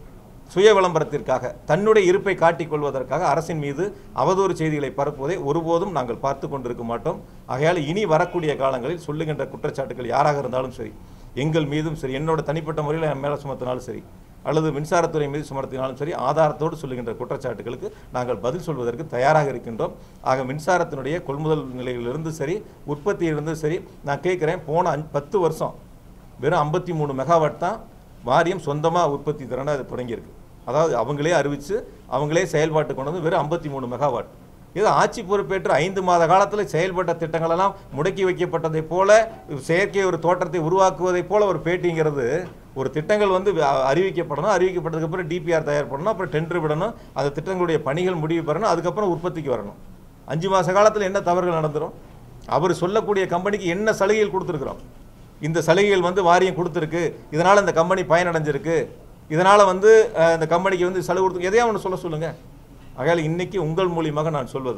A: சுய விளம்பரத்திற்காக தன்னுடைய இருப்பை காட்டிக் கொள்வதற்காக அரசின் மீது அவதூறு செய்திகளை பரப்புவதை ஒருபோதும் நாங்கள் பார்த்து கொண்டிருக்க மாட்டோம் ஆகையால் இனி வரக்கூடிய காலங்களில் சொல்லுகின்ற குற்றச்சாட்டுகள் யாராக இருந்தாலும் சரி எங்கள் மீதும் சரி என்னோட தனிப்பட்ட முறையில் என் மேலே சுமத்தினாலும் சரி அல்லது மின்சாரத்துறை மீது சுமத்தினாலும் சரி ஆதாரத்தோடு சொல்லுகின்ற குற்றச்சாட்டுகளுக்கு நாங்கள் பதில் சொல்வதற்கு தயாராக இருக்கின்றோம் ஆக மின்சாரத்தினுடைய கொள்முதல் நிலையிலிருந்து சரி உற்பத்தியிலிருந்து சரி நான் கேட்குறேன் போன அஞ்சு பத்து வருஷம் வெறும் ஐம்பத்தி மூணு மெகாவாட் தான் வாரியம் சொந்தமாக உற்பத்தி திறனை அது தொடங்கியிருக்கு அதாவது அவங்களே அறிவித்து அவங்களே செயல்பாட்டு கொண்டு வந்து வெறும் ஐம்பத்தி மூணு மெகாவாட் இது ஆட்சி பொறுப்பேற்று ஐந்து மாத காலத்தில் செயல்பட்ட திட்டங்களெல்லாம் முடக்கி வைக்கப்பட்டதைப் போல செயற்கை ஒரு தோற்றத்தை உருவாக்குவதைப் போல ஒரு பேட்டிங்கிறது ஒரு திட்டங்கள் வந்து அ- அறிவிக்கப்படணும் அறிவிக்கப்பட்டதுக்கு அப்புறம் டிபிஆர் தயார் பண்ணணும் அப்புறம் டெண்டர் விடணும் அந்த திட்டங்களுடைய பணிகள் முடிவு பெறணும் அதுக்கப்புறம் உற்பத்திக்கு வரணும் அஞ்சு மாத காலத்தில் என்ன தவறுகள் நடந்துரும் அவர் சொல்லக்கூடிய கம்பெனிக்கு என்ன சலுகைகள் கொடுத்துருக்குறோம் இந்த சலுகைகள் வந்து வாரியம் கொடுத்துருக்கு இதனால் இந்த கம்பெனி பயனடைஞ்சிருக்கு இதனால் வந்து அஹ், இந்த கம்பெனிக்கு வந்து சலுகை கொடுத்து எதையா ஒன்று சொல்ல சொல்லுங்கள் ஆகையால் இன்னைக்கு உங்கள் மூலியமாக நான் சொல்வது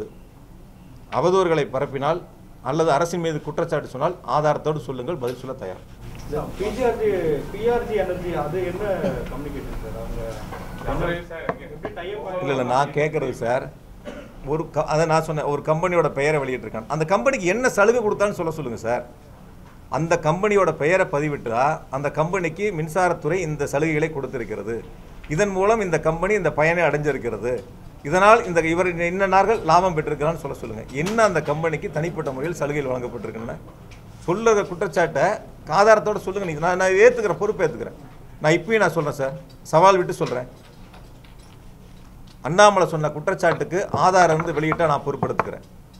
A: அவதூறுகளை பரப்பினால் அல்லது அரசின் மீது குற்றச்சாட்டு சொன்னால் ஆதாரத்தோடு சொல்லுங்கள் பதில் சொல்ல தயார்
D: பிஜிஆர்ஜி பிஆர்ஜி எனர்ஜி அது என்ன கம்யூனிகேஷன் சார் அவங்க எப்படி tie up
A: இல்லை இல்லை நான் கேட்குறது சார் ஒரு க அதை நான் சொன்னேன் ஒரு கம்பெனியோட பெயரை வெளியிட்டிருக்கான் அந்த கம்பெனிக்கு என்ன சலுகை கொடுத்தான்னு சொல்ல சொல்லுங்கள் சார் அந்த கம்பெனியோட பெயரை பதிவிட்டா அந்த கம்பெனிக்கு மின்சாரத்துறை இந்த சலுகைகளை கொடுத்திருக்கிறது இதன் மூலம் இந்த கம்பெனி இந்த பயனை அடைஞ்சிருக்கிறது இதனால் இந்த இவர் இன்ன நார்கள் லாபம் பெற்றிருக்கிறான்னு சொல்ல சொல்லுங்கள் என்ன அந்த கம்பெனிக்கு தனிப்பட்ட முறையில் சலுகைகள் வழங்கப்பட்டிருக்கின்றன சொல்லுற குற்றச்சாட்டை ஆதாரத்தோட சொல்லுங்கள் நீங்கள் நான் நான் ஏற்றுக்கிறேன் பொறுப்பு ஏற்றுக்கிறேன் நான் இப்பயும் நான் சொல்கிறேன் சார் சவால் விட்டு சொல்கிறேன் அண்ணாமலை சொன்ன குற்றச்சாட்டுக்கு ஆதாரம் வந்து வெளியிட்டா நான் பொறுப்பெடுத்துக்கிறேன்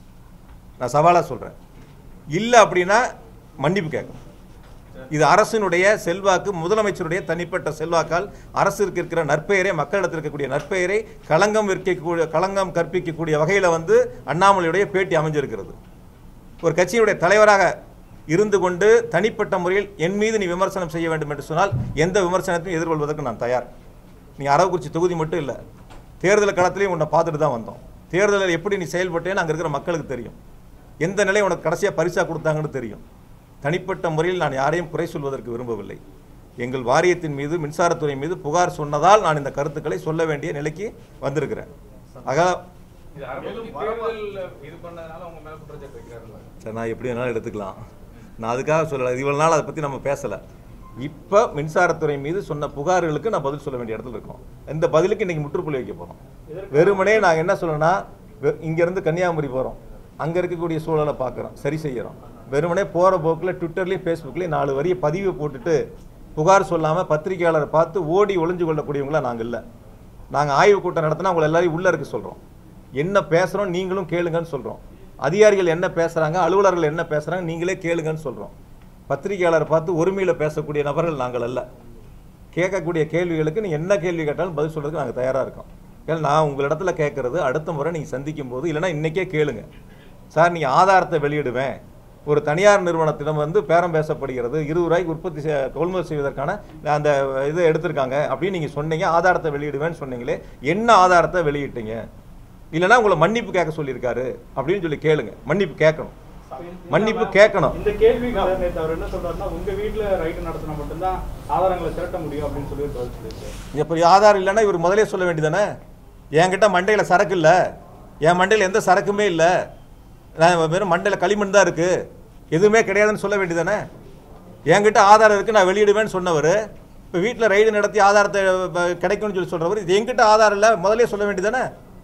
A: நான் சவாலாக சொல்கிறேன் இல்லை அப்படின்னா மன்னிப்பு கேட்கணும் இது அரசினுடைய செல்வாக்கு முதலமைச்சருடைய தனிப்பட்ட செல்வாக்கால் அரசிற்கு இருக்கிற நற்பெயரை மக்களிடத்தில் இருக்கக்கூடிய நற்பெயரை களங்கம் விற்கக்கூடிய களங்கம் கற்பிக்கக்கூடிய வகையில் வந்து அண்ணாமலையுடைய பேட்டி அமைஞ்சிருக்கிறது ஒரு கட்சியினுடைய தலைவராக இருந்து கொண்டு தனிப்பட்ட முறையில் என் மீது நீ விமர்சனம் செய்ய வேண்டும் என்று சொன்னால் எந்த விமர்சனத்தையும் எதிர்கொள்வதற்கு நான் தயார் நீ அரவக்குறிச்சி தொகுதி மட்டும் இல்லை தேர்தல் களத்திலையும் உன்னை பார்த்துட்டு தான் வந்தோம் தேர்தலில் எப்படி நீ செயல்பட்டேன்னு அங்கே இருக்கிற மக்களுக்கு தெரியும் எந்த நிலை உனக்கு கடைசியாக பரிசா கொடுத்தாங்கன்னு தெரியும் தனிப்பட்ட முறையில் நான் யாரையும் குறை சொல்வதற்கு விரும்பவில்லை எங்கள் வாரியத்தின் மீது மின்சாரத்துறை மீது புகார் சொன்னதால் நான் இந்த கருத்துக்களை சொல்ல வேண்டிய நிலைக்கு வந்திருக்கிறேன் ஆக
E: இது அரவக்குறிச்சி தேர்தல் இது பண்ணதுனால உங்க மேல குற்றச்சாட்டு வைக்கிறாருல்ல
A: சரி நான் எப்படி வேணாலும் எடுத்துக்கலாம் நான் அதுக்காக சொல்லலை இவ்வளவு நாள் அதை பற்றி நம்ம பேசலை இப்போ மின்சாரத்துறை மீது சொன்ன புகார்களுக்கு நான் பதில் சொல்ல வேண்டிய இடத்துல இருக்கோம் இந்த பதிலுக்கு இன்னைக்கு முற்றுப்புள்ளி வைக்க போகிறோம் வெறுமனே நாங்கள் என்ன சொல்லணும்னா வெ- இங்கேருந்து கன்னியாகுமரி போகிறோம் அங்கே இருக்கக்கூடிய சூழலை பார்க்குறோம் சரி செய்கிறோம் வெறுமனே போகிற போக்கில் ட்விட்டர்லேயும் ஃபேஸ்புக்லேயும் நாலு வரியை பதிவு போட்டுட்டு புகார் சொல்லாமல் பத்திரிகையாளரை பார்த்து ஓடி ஒளிஞ்சு கொள்ளக்கூடியவங்களா நாங்கள் இல்லை நாங்கள் ஆய்வு கூட்டம் நடத்தினா உங்களை எல்லாரையும் உள்ளே இருக்க சொல்கிறோம் என்ன பேசுகிறோம் நீங்களும் கேளுங்கன்னு சொல்கிறோம் அதிகாரிகள் என்ன பேசுகிறாங்க அலுவலர்கள் என்ன பேசுகிறாங்க நீங்களே கேளுங்கன்னு சொல்கிறோம் பத்திரிகையாளரை பார்த்து ஒருமையில் பேசக்கூடிய நபர்கள் நாங்கள் அல்ல கேட்கக்கூடிய கேள்விகளுக்கு நீங்கள் என்ன கேள்வி கேட்டாலும் பதில் சொல்கிறதுக்கு நாங்கள் தயாராக இருக்கோம் ஏன்னா நான் உங்களிடத்துல கேட்குறது அடுத்த முறை நீங்கள் சந்திக்கும் போது இல்லைன்னா இன்றைக்கே கேளுங்க சார் நீங்கள் ஆதாரத்தை வெளியிடுவேன் ஒரு தனியார் நிறுவனத்திடம் வந்து பேரம் பேசப்படுகிறது இருபது ரூபாய்க்கு உற்பத்தி செய் கொள்முதல் செய்வதற்கான அந்த இதை எடுத்திருக்காங்க அப்படின்னு நீங்கள் சொன்னீங்க ஆதாரத்தை வெளியிடுவேன்னு சொன்னீங்களே என்ன ஆதாரத்தை வெளியிட்டீங்க இல்லைன்னா உங்களை மன்னிப்பு கேட்க சொல்லியிருக்காரு அப்படின்னு சொல்லி கேளுங்க மன்னிப்பு கேட்கணும் மன்னிப்பு கேட்கணும்
D: இந்த கேள்விக்கு நேற்று அவர் என்ன சொல்றாருன்னா உங்க வீட்ல ரைடு நடத்தினா மட்டும்தான் ஆதாரங்களை திரட்ட முடியும் அப்படின்னு சொல்லி பதில் சொல்லியிருக்காரு
A: இப்போ ஆதாரம் இல்லைன்னா இவர் முதலே சொல்ல வேண்டியதானே என்கிட்ட மண்டையில் சரக்கு இல்லை என் மண்டையில் எந்த சரக்குமே இல்லை நான் வெறும் மண்டையில் களிமண் தான் இருக்குது எதுவுமே கிடையாதுன்னு சொல்ல வேண்டியதானே என்கிட்ட ஆதாரம் இருக்குது நான் வெளியிடுவேன்னு சொன்னவர் இப்போ வீட்டில் ரைடு நடத்தி ஆதாரத்தை அஹ், கிடைக்கும்னு சொல்லி சொல்கிறவர் இது என்கிட்ட ஆதாரம் இல்லை முதலே சொல்ல வேண்டியதானே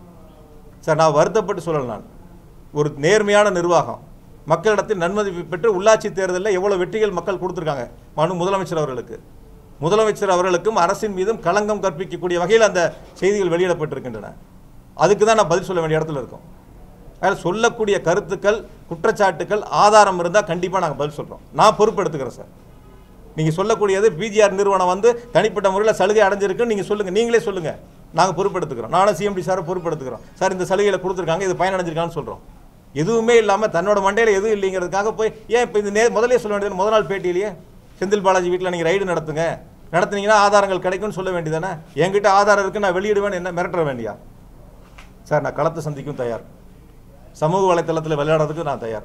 A: சார் நான் வருத்தப்பட்டு சொல்லல நான் ஒரு நேர்மையான நிர்வாகம் மக்களிடத்தில் நன்மதிப்பு பெற்று உள்ளாட்சி தேர்தலில் எவ்வளோ வெற்றிகள் மக்கள் கொடுத்துருக்காங்க மனு முதலமைச்சர் அவர்களுக்கு முதலமைச்சர் அவர்களுக்கும் அரசின் மீதும் களங்கம் கற்பிக்கக்கூடிய வகையில் அந்த செய்திகள் வெளியிடப்பட்டிருக்கின்றன அதுக்கு தான் நான் பதில் சொல்ல வேண்டிய இடத்துல இருக்கோம் அதில் சொல்லக்கூடிய கருத்துக்கள் குற்றச்சாட்டுக்கள் ஆதாரம் இருந்தால் கண்டிப்பாக நாங்கள் பதில் சொல்கிறோம் நான் பொறுப்பு எடுத்துக்கிறேன் சார் நீங்கள் சொல்லக்கூடியது பிஜிஆர் நிறுவனம் வந்து தனிப்பட்ட முறையில் சலுகை அடைஞ்சிருக்குன்னு நீங்கள் சொல்லுங்கள் நீங்களே சொல்லுங்கள் நாங்கள் பொறுப்பெடுத்துக்கிறோம் நானும் சிஎம்டி சார் பொறுப்பெடுத்துக்கிறோம் சார் இந்த சலுகையில் கொடுத்துருக்காங்க இது பயனடைஞ்சிருக்கான்னு சொல்கிறோம் எதுவுமே இல்லாமல் தன்னோட மண்டையில் எதுவும் இல்லைங்கிறதுக்காக போய் ஏன் இப்போ இந்த நே முதலே சொல்ல வேண்டியது முதல் நாள் பேட்டியிலேயே செந்தில் பாலாஜி வீட்டில் நீங்கள் ரைடு நடத்துங்க நடத்துனீங்கன்னா ஆதாரங்கள் கிடைக்கும்னு சொல்ல வேண்டியதானே என்கிட்ட ஆதாரம் இருக்கு நான் வெளியிடுவேன்னு என்ன மிரட்ட வேண்டியா சார் நான் களத்தை சந்திக்கும் தயார் சமூக வலைத்தளத்தில் விளையாடுறதுக்கு நான் தயார்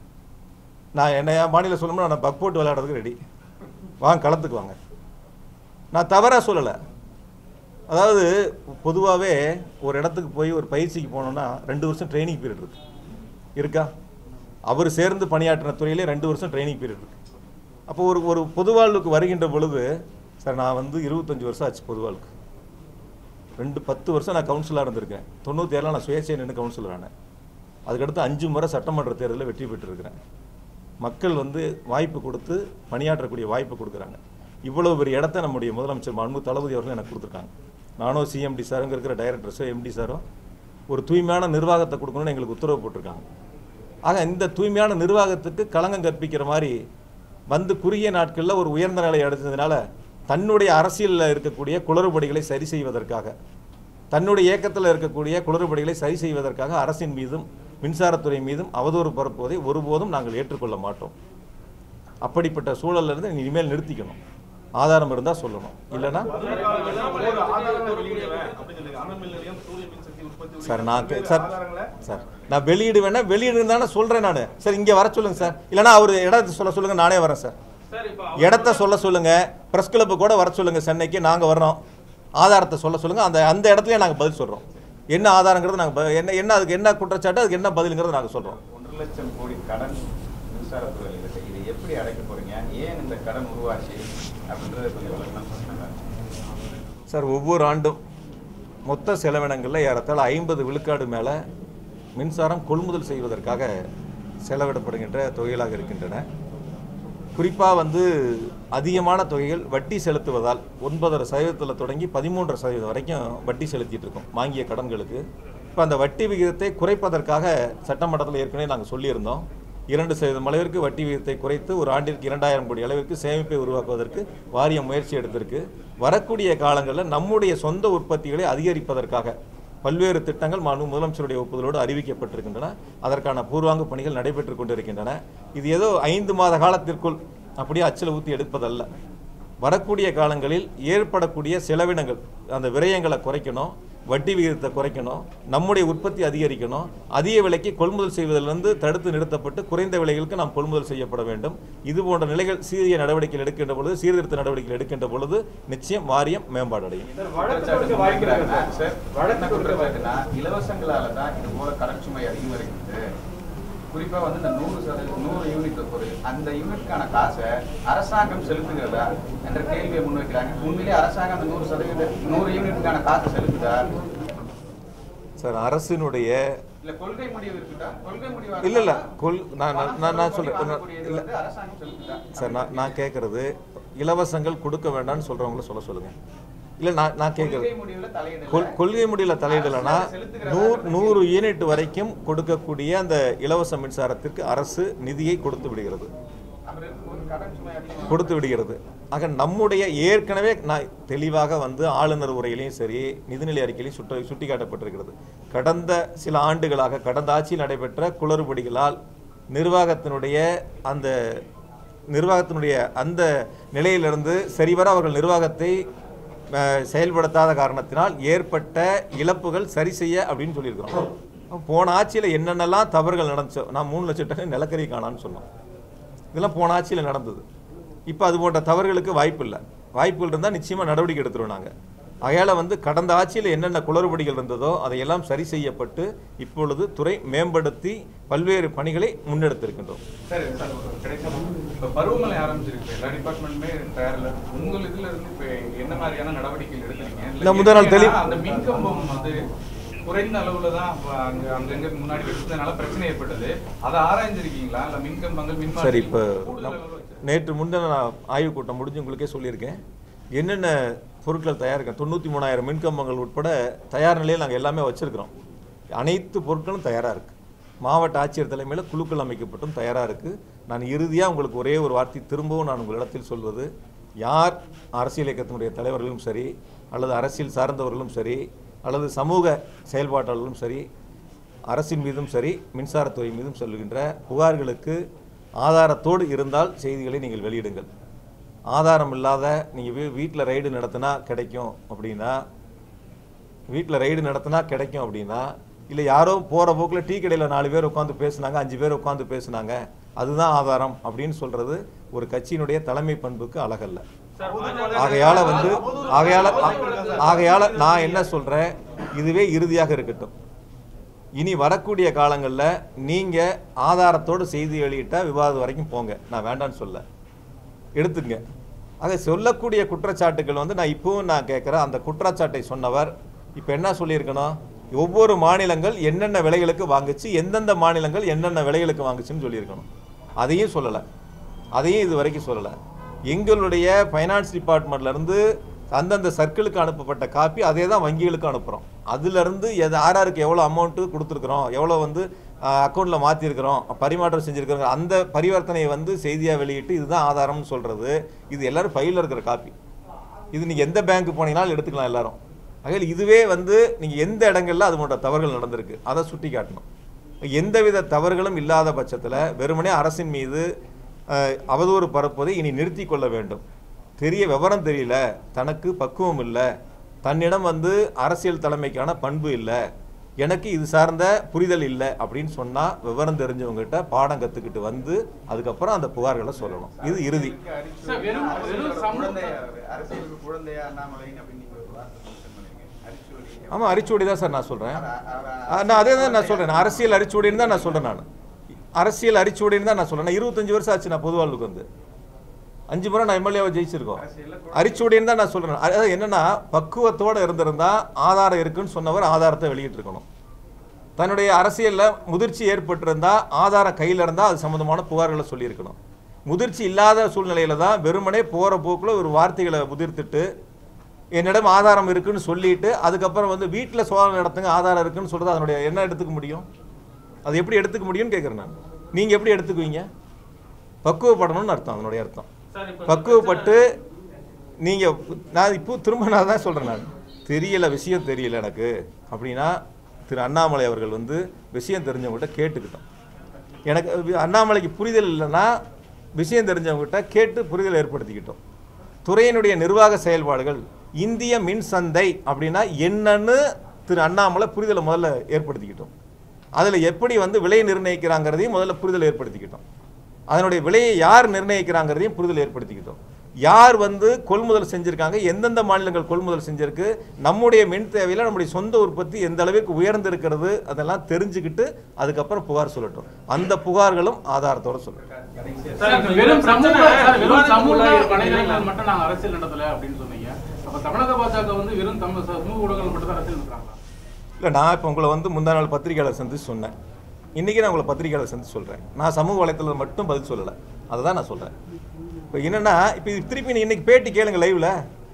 A: நான் என்ன என் மாநில சொல்லணும்னா நான் பக் போட்டு விளையாடுறதுக்கு ரெடி வாங்க களத்துக்கு வாங்க நான் தவறாக சொல்லலை அதாவது பொதுவாகவே ஒரு இடத்துக்கு போய் ஒரு பயிற்சிக்கு போனோம்னா ரெண்டு வருஷம் ட்ரைனிங் பீரியட் இருக்கு இருக்கா அவர் சேர்ந்து பணியாற்றின துறையிலே ரெண்டு வருஷம் ட்ரைனிங் பீரியட் இருக்கு அப்போ ஒரு ஒரு பொதுவாழ்வுக்கு வருகின்ற பொழுது சார் நான் வந்து இருபத்தஞ்சி வருஷம் ஆச்சு பொதுவாழ்வுக்கு ரெண்டு பத்து வருஷம் நான் கவுன்சிலராக இருந்திருக்கேன் தொண்ணூற்றி ஏழில் நான் சுயேட்சை நின்று கவுன்சிலர் ஆனேன் அதுக்கடுத்து அஞ்சு முறை சட்டமன்ற தேர்தலில் வெற்றி பெற்றிருக்கிறேன் மக்கள் வந்து வாய்ப்பு கொடுத்து பணியாற்றக்கூடிய வாய்ப்பு கொடுக்குறாங்க இவ்வளவு பெரிய இடத்த நம்முடைய முதலமைச்சர் மாண்பு தளபதி அவர்கள் எனக்கு கொடுத்துருக்காங்க நானும் சிஎம்டி சார் அங்கே இருக்கிற டைரக்டர்ஸோ எம்டி சாரோ ஒரு தூய்மையான நிர்வாகத்தை கொடுக்கணும்னு எங்களுக்கு உத்தரவு போட்டிருக்காங்க ஆக இந்த தூய்மையான நிர்வாகத்துக்கு களங்கம் கற்பிக்கிற மாதிரி வந்து குறுகிய நாட்களில் ஒரு உயர்ந்த நிலை அடைஞ்சதுனால தன்னுடைய அரசியலில் இருக்கக்கூடிய குளறுபடிகளை சரி செய்வதற்காக தன்னுடைய இயக்கத்தில் இருக்கக்கூடிய குளறுபடிகளை சரி செய்வதற்காக அரசின் மீதும் மின்சாரத்துறை மீதும் அவதூறு பரப்புவதை ஒருபோதும் நாங்கள் ஏற்றுக்கொள்ள மாட்டோம் அப்படிப்பட்ட சூழல்ல இருந்து இனிமேல் நிறுத்திக்கணும் ஆதாரம் இருந்தால் சொல்லணும் இல்லைன்னா
B: ஒரு ஆதாரங்களை வெளியிடுவேன் அப்படின்னு சொல்லி அணுமின் நிலையம் சூரிய மின்சக்தி உற்பத்தி
A: சார் நான் கே-
B: உள்ளிட்ட
A: சார்
B: ஆதாரங்களை
A: சார் நான் வெளியிடுவேன்னா வெளியிடுன்னு தானே சொல்கிறேன் நான் சார் இங்கே வர சொல்லுங்க சார் இல்லைன்னா அவர் இடத்த சொல்ல சொல்லுங்க நானே வரேன் சார்
E: சார் இப்போ
A: இடத்த சொல்ல சொல்லுங்க பிரஸ் கிளப்பு கூட வர சொல்லுங்க சென்னைக்கு நாங்கள் வர்றோம் ஆதாரத்தை சொல்ல சொல்லுங்க அந்த அந்த இடத்துலயே நாங்கள் பதில் சொல்கிறோம் என்ன ஆதாரங்கிறது நாங்கள் என்ன என்ன அதுக்கு என்ன குற்றச்சாட்டு அதுக்கு என்ன பதிலுங்கிறது நாங்கள் சொல்கிறோம்
C: ஒன்றரை லட்சம் கோடி கடன் மின்சாரத்துறையில் இருக்கு இதை எப்படி அடைக்க போறீங்க ஏன் இந்த கடன் உருவாச்சு அப்படின்றத கொஞ்சம் விளக்கம் சொன்னாங்க
A: சார் ஒவ்வொரு ஆண்டும் மொத்த செலவினங்களில் ஏறத்தாழ ஐம்பது விழுக்காடு மேலே மின்சாரம் கொள்முதல் செய்வதற்காக செலவிடப்படுகின்ற தொகைகளாக இருக்கின்றன குறிப்பாக வந்து அதிகமான தொகைகள் வட்டி செலுத்துவதால் ஒன்பதரை சதவீதத்தில் தொடங்கி பதிமூன்றரை சதவீதம் வரைக்கும் வட்டி செலுத்திட்டு இருக்கோம் வாங்கிய கடன்களுக்கு இப்போ அந்த வட்டி விகிதத்தை குறைப்பதற்காக சட்டமன்றத்தில் ஏற்கனவே நாங்கள் சொல்லியிருந்தோம் இரண்டு சதவீதம் அளவிற்கு வட்டி விகிதத்தை குறைத்து ஒரு ஆண்டிற்கு இரண்டாயிரம் கோடி அளவிற்கு சேமிப்பை உருவாக்குவதற்கு வாரியம் முயற்சி எடுத்திருக்கு வரக்கூடிய காலங்களில் நம்முடைய சொந்த உற்பத்திகளை அதிகரிப்பதற்காக பல்வேறு திட்டங்கள் மாண்பு முதலமைச்சருடைய ஒப்புதலோடு அறிவிக்கப்பட்டிருக்கின்றன அதற்கான பூர்வாங்க பணிகள் நடைபெற்று கொண்டிருக்கின்றன இது ஏதோ ஐந்து மாத காலத்திற்குள் அப்படியே அச்சில் ஊற்றி எடுப்பதல்ல வரக்கூடிய காலங்களில் ஏற்படக்கூடிய செலவினங்கள் அந்த விரயங்களை குறைக்கணும் வட்டி விகிதத்தை குறைக்கணும் நம்முடைய உற்பத்தி அதிகரிக்கணும் அதிக விலைக்கு கொள்முதல் செய்வதிலிருந்து தடுத்து நிறுத்தப்பட்டு குறைந்த விலைகளுக்கு நாம் கொள்முதல் செய்யப்பட வேண்டும் இது போன்ற நிலைகள் சீரிய நடவடிக்கைகள் எடுக்கின்ற பொழுது சீர்திருத்த நடவடிக்கைகள் எடுக்கின்ற பொழுது நிச்சயம் வாரியம் மேம்பாடு அடையும்
D: சார் வழக்கு தொடுக்க வாய்ப்பு இருக்கு சார்
C: சார்
D: வழக்கு
C: வழக்கு
D: தொடுக்க வாய்ப்பு
C: கொடுக்கறதுனா இலவசங்களால தான் இது போல கடன் சுமை அதிகரிக்குது குறிப்பா வந்து இந்த நூறு சதவீதம் நூறு யூனிட் ஒரு அந்த யூனிட்கான காசை அரசாங்கம் செலுத்துகிறதா என்ற கேள்வியை முன்வைக்கிறாங்க உண்மையிலே அரசாங்கம் அந்த நூறு சதவீதம் நூறு யூனிட்டுக்கான காசை செலுத்துதா
A: சார் அரசினுடைய
C: இல்ல கொள்கை முடிவு இருக்குதா கொள்கை முடிவு
A: இல்ல, இல்ல. கொள்- நான் நான் நான் நான் சொல்றேன்.
C: வாங்கக்கூடியது
A: இல்ல.
C: வந்து அரசாங்கம் செலுத்துதா
A: சார் நான் நான் கேட்குறது இலவசங்கள் கொடுக்க வேண்டாம்னு சொல்கிறவங்கள சொல்ல சொல்லுங்கள் இல்லை நான் நான் கேட்குறது
C: கொள்கை முடிவுல தலையிடல
A: கொள் கொள்கை முடியல தலையிடலைன்னா நூறு நூறு யூனிட் வரைக்கும் கொடுக்கக்கூடிய அந்த இலவச மின்சாரத்திற்கு அரசு நிதியை கொடுத்து விடுகிறது
C: அவர் ஒரு கடன் சுமை அதிகமாக
A: கொடுத்து விடுகிறது ஆக நம்முடைய ஏற்கனவே நான் தெளிவாக வந்து ஆளுநர் உரையிலையும் சரி நிதிநிலை அறிக்கையிலையும் சுட்ட சுட்டி காட்டப்பட்டிருக்கிறது கடந்த சில ஆண்டுகளாக கடந்த ஆட்சியில் நடைபெற்ற குளறுபடிகளால் நிர்வாகத்தினுடைய அந்த நிர்வாகத்தினுடைய அந்த நிலையிலிருந்து சரிவர அவர்கள் நிர்வாகத்தை அஹ், செயல்படுத்தாத காரணத்தினால் ஏற்பட்ட இழப்புகள் சரி செய்ய அப்படின்னு சொல்லியிருக்கிறோம் போன ஆட்சியில் என்னென்னலாம் தவறுகள் நடந்துச்சோ நான் மூணு லட்சம் டன் நிலக்கரி காணான்னு சொன்னோம் இதெல்லாம் போன ஆட்சியில் நடந்தது இப்போ அது போன்ற தவறுகளுக்கு வாய்ப்பு இல்லை வாய்ப்புகள் இருந்தால் நிச்சயமாக நடவடிக்கை எடுத்துருவோம் நாங்கள் அகையால் வந்து கடந்த ஆட்சியில் என்னென்ன குளறுபடிகள் இருந்ததோ அதையெல்லாம் சரி செய்யப்பட்டு இப்பொழுது துறை மேம்படுத்தி பல்வேறு பணிகளை முன்னெடுத்திருக்கின்றோம்
E: சரி சார் ஒரு கடைசியா இப்ப பருவமழை ஆரம்பிச்சிருக்கு எல்லா டிபார்ட்மெண்ட்டுமே தயாரில்ல உங்கள் இதுல இருந்து இப்ப என்ன மாதிரியான நடவடிக்கைகள் எடுக்கிறீங்க இல்ல
A: இந்த முதல் நாள் தெளி-
E: ஏன்னா அந்த மின்கம்பம் வந்து குறைந்த அளவுல தான் அப்ப அங்க அங்கங்க முன்னாடி வச்சதுனால பிரச்சனை ஏற்பட்டது அதை ஆராய்ஞ்சிருக்கீங்களா இல்ல மின்கம்பங்கள் மின்மாற்றி
A: சரி இப்போ
E: கூடுதல் அளவுல வச்சிருக்கீங்களா?
A: நேற்று முந்தின நான் ஆய்வுக் கூட்டம் முடிஞ்சு உங்களுக்கே சொல்லியிருக்கேன் என்னென்ன பொருட்கள் தயாரிக்க தொண்ணூற்றி மூணாயிரம் மின்கம்பங்கள் உட்பட தயார் நிலையில் நாங்கள் எல்லாமே வச்சுருக்கிறோம் அனைத்து பொருட்களும் தயாராக இருக்குது மாவட்ட ஆட்சியர் தலைமையில் குழுக்கள் அமைக்கப்பட்டும் தயாராக இருக்குது நான் இறுதியாக உங்களுக்கு ஒரே ஒரு வார்த்தை திரும்பவும் நான் உங்களிடத்தில் சொல்வது யார் அரசியல் இயக்கத்தினுடைய தலைவர்களும் சரி அல்லது அரசியல் சார்ந்தவர்களும் சரி அல்லது சமூக செயல்பாட்டாளர்களும் சரி அரசின் மீதும் சரி மின்சாரத்துறை மீதும் சொல்லுகின்ற புகார்களுக்கு ஆதாரத்தோடு இருந்தால் செய்திகளை நீங்கள் வெளியிடுங்கள் ஆதாரம் இல்லாத நீங்கள் வீ வீட்டில் ரைடு நடத்தினா கிடைக்கும் அப்படின்னா வீட்டில் ரைடு நடத்தினா கிடைக்கும் அப்படின்னா இல்லை யாரோ போகிற போக்கில் டீ கடையில் நாலு பேர் உட்காந்து பேசுனாங்க அஞ்சு பேர் உட்காந்து பேசுனாங்க அதுதான் ஆதாரம் அப்படின்னு சொல்கிறது ஒரு கட்சியினுடைய தலைமை பண்புக்கு அழகல்ல ஆகையால வந்து ஆகையால ஆகையால நான் என்ன சொல்றேன் இதுவே இறுதியாக இருக்கட்டும் இனி வரக்கூடிய காலங்களில் நீங்கள் ஆதாரத்தோடு செய்தி வெளியிட்டா விவாதம் வரைக்கும் போங்க நான் வேண்டான்னு சொல்ல எடுத்துங்க ஆக சொல்லக்கூடிய குற்றச்சாட்டுகள் வந்து நான் இப்பவும் நான் கேட்குறேன் அந்த குற்றச்சாட்டை சொன்னவர் இப்போ என்ன சொல்லியிருக்கணும் ஒவ்வொரு மாநிலங்கள் என்னென்ன விலைகளுக்கு வாங்குச்சு எந்தெந்த மாநிலங்கள் என்னென்ன விலைகளுக்கு வாங்குச்சுன்னு சொல்லியிருக்கணும் அதையும் சொல்லலை அதையும் இது வரைக்கும் சொல்லலை எங்களுடைய ஃபைனான்ஸ் டிபார்ட்மெண்ட்லேருந்து அந்தந்த சர்க்கிளுக்கு அனுப்பப்பட்ட காப்பி அதே தான் வங்கிகளுக்கு அனுப்புகிறோம் அதுலேருந்து எது யார் யாருக்கு எவ்வளோ அமௌண்ட்டு கொடுத்துருக்குறோம் எவ்வளோ வந்து அக்கௌண்ட்டில் மாற்றிருக்கிறோம் பரிமாற்றம் செஞ்சுருக்கிறோம் அந்த பரிவர்த்தனையை வந்து செய்தியாக வெளியிட்டு இதுதான் ஆதாரம்னு சொல்கிறது இது எல்லாரும் ஃபைலில் இருக்கிற காப்பி இது நீங்கள் எந்த பேங்க் போனீங்கனாலும் எடுத்துக்கலாம் எல்லாரும் ஆகையால் இதுவே வந்து நீங்கள் எந்த இடங்கள்ல அது போன்ற தவறுகள் நடந்திருக்கு அதை சுட்டி காட்டணும் எந்தவித தவறுகளும் இல்லாத பட்சத்தில் வெறுமனே அரசின் மீது அஹ், அவதூறு பரப்புவதை இனி நிறுத்தி கொள்ள வேண்டும் தெரிய விவரம் தெரியல தனக்கு பக்குவம் இல்லை தன்னிடம் வந்து அரசியல் தலைமைக்கான பண்பு இல்லை எனக்கு இது சார்ந்த புரிதல் இல்லை அப்படின்னு சொன்னால் விவரம் தெரிஞ்சவங்ககிட்ட பாடம் கற்றுக்கிட்டு வந்து அதுக்கப்புறம் அந்த புகார்களை சொல்லணும் இது இறுதி
E: சார், வெறும்- வெறும் சமூக-
C: குழந்தையா அவரு. அரசியலுக்கு குழந்தையா அண்ணாமலைன்னு அப்படின்னு நீங்க ஒரு வார்த்தை mention பண்ணீங்க. அரிச்சுவடி.
A: ஆமாம் அரிச்சுவடி தான் சார் நான் சொல்கிறேன்
C: அவ- அவ-
A: ஆ, நான் அதே தான் நான் சொல்கிறேன் அரசியல் அரிச்சுவடின்னு தான் நான் சொல்கிறேன் நான் அரசியல் அரிச்சுவடின்னு தான் நான் சொல்கிறேன் நான் இருபத்தஞ்சு வருஷம் ஆச்சு நான் பொது வாழ்வுக்கு வந்து அஞ்சு முறை நான் எம்எல்ஏவை ஜெயிச்சிருக்கோம் அரிச்சுவடின்னு தான் நான் சொல்கிறேன் அதாவது என்னன்னா பக்குவத்தோடு இருந்திருந்தா ஆதாரம் இருக்குன்னு சொன்னவர் ஆதாரத்தை வெளியிட்டிருக்கணும் தன்னுடைய அரசியலில் முதிர்ச்சி ஏற்பட்டிருந்தா ஆதாரம் கையில் இருந்தால் அது சம்மந்தமான புகார்களை சொல்லியிருக்கணும் முதிர்ச்சி இல்லாத சூழ்நிலையில தான் வெறுமனே போகிற போக்கில் ஒரு வார்த்தைகளை முதிர்த்துட்டு என்னிடம் ஆதாரம் இருக்குன்னு சொல்லிட்டு அதுக்கப்புறம் வந்து வீட்டில் சோதனை நடத்துங்க ஆதாரம் இருக்குன்னு சொல்கிறது அதனுடைய என்ன எடுத்துக்க முடியும் அது எப்படி எடுத்துக்க முடியும்னு கேட்குறேன் நான் நீங்கள் எப்படி எடுத்துக்குவீங்க பக்குவப்படணும்னு அர்த்தம் அதனுடைய அர்த்தம் பக்குவப்பட்டு நீங்கள் நான் இப்போ திரும்ப நான் தான் சொல்கிறேன் நான் தெரியல விஷயம் தெரியல எனக்கு அப்படின்னா திரு அண்ணாமலை அவர்கள் வந்து விஷயம் தெரிஞ்சவங்ககிட்ட கேட்டுக்கிட்டோம் எனக்கு வி- அண்ணாமலைக்கு புரிதல் இல்லைன்னா விஷயம் தெரிஞ்சவங்ககிட்ட கேட்டு புரிதல் ஏற்படுத்திக்கிட்டோம் துறையினுடைய நிர்வாக செயல்பாடுகள் இந்திய மின் சந்தை அப்படின்னா என்னன்னு திரு அண்ணாமலை புரிதலை முதல்ல ஏற்படுத்திக்கிட்டோம் அதில் எப்படி வந்து விலை நிர்ணயிக்கிறாங்கிறதையும் முதல்ல புரிதல் ஏற்படுத்திக்கிட்டோம் அதனுடைய விலையை யார் நிர்ணயிக்கிறாங்கிறதையும் புரிதல் ஏற்படுத்திக்கிட்டோம் யார் வந்து கொள்முதல் செஞ்சிருக்காங்க எந்தெந்த மாநிலங்கள் கொள்முதல் செஞ்சிருக்கு நம்முடைய மின் தேவையில் நம்முடைய சொந்த உற்பத்தி எந்த அளவுக்கு உயர்ந்திருக்கிறது அதெல்லாம் தெரிஞ்சுக்கிட்டு அதுக்கப்புறம் புகார் சொல்லட்டும் அந்த புகார்களும் ஆதாரத்தோட சொல்லட்டும்
C: கடைசியா
E: சார், இந்த வெறும் சமூக சார், வெறும் சமூக வலைதளங்கள் மட்டும் நாங்க அரசியல் நடத்தல அப்படின்னு சொன்னீங்க அப்ப தமிழக பாஜக வந்து வெறும் தமிழ் சமூக ஊடகங்கள் மட்டும் தான் அரசியல் நடத்துறாங்களா
A: இல்லை நான் இப்போ உங்களை வந்து முந்தா நாள் பத்திரிகையாளர் சந்திச்சு சொன்னேன் இன்றைக்கி நான் உங்களை பத்திரிகையாளர் சந்திச்சு சொல்கிறேன் நான் சமூக வலைத்தளத்தில் மட்டும் பதில் சொல்லலை அதை தான் நான் சொல்கிறேன் இப்போ என்னென்னா இப்போ இது திருப்பி நீ இன்னைக்கு பேட்டி கேளுங்க லைவில்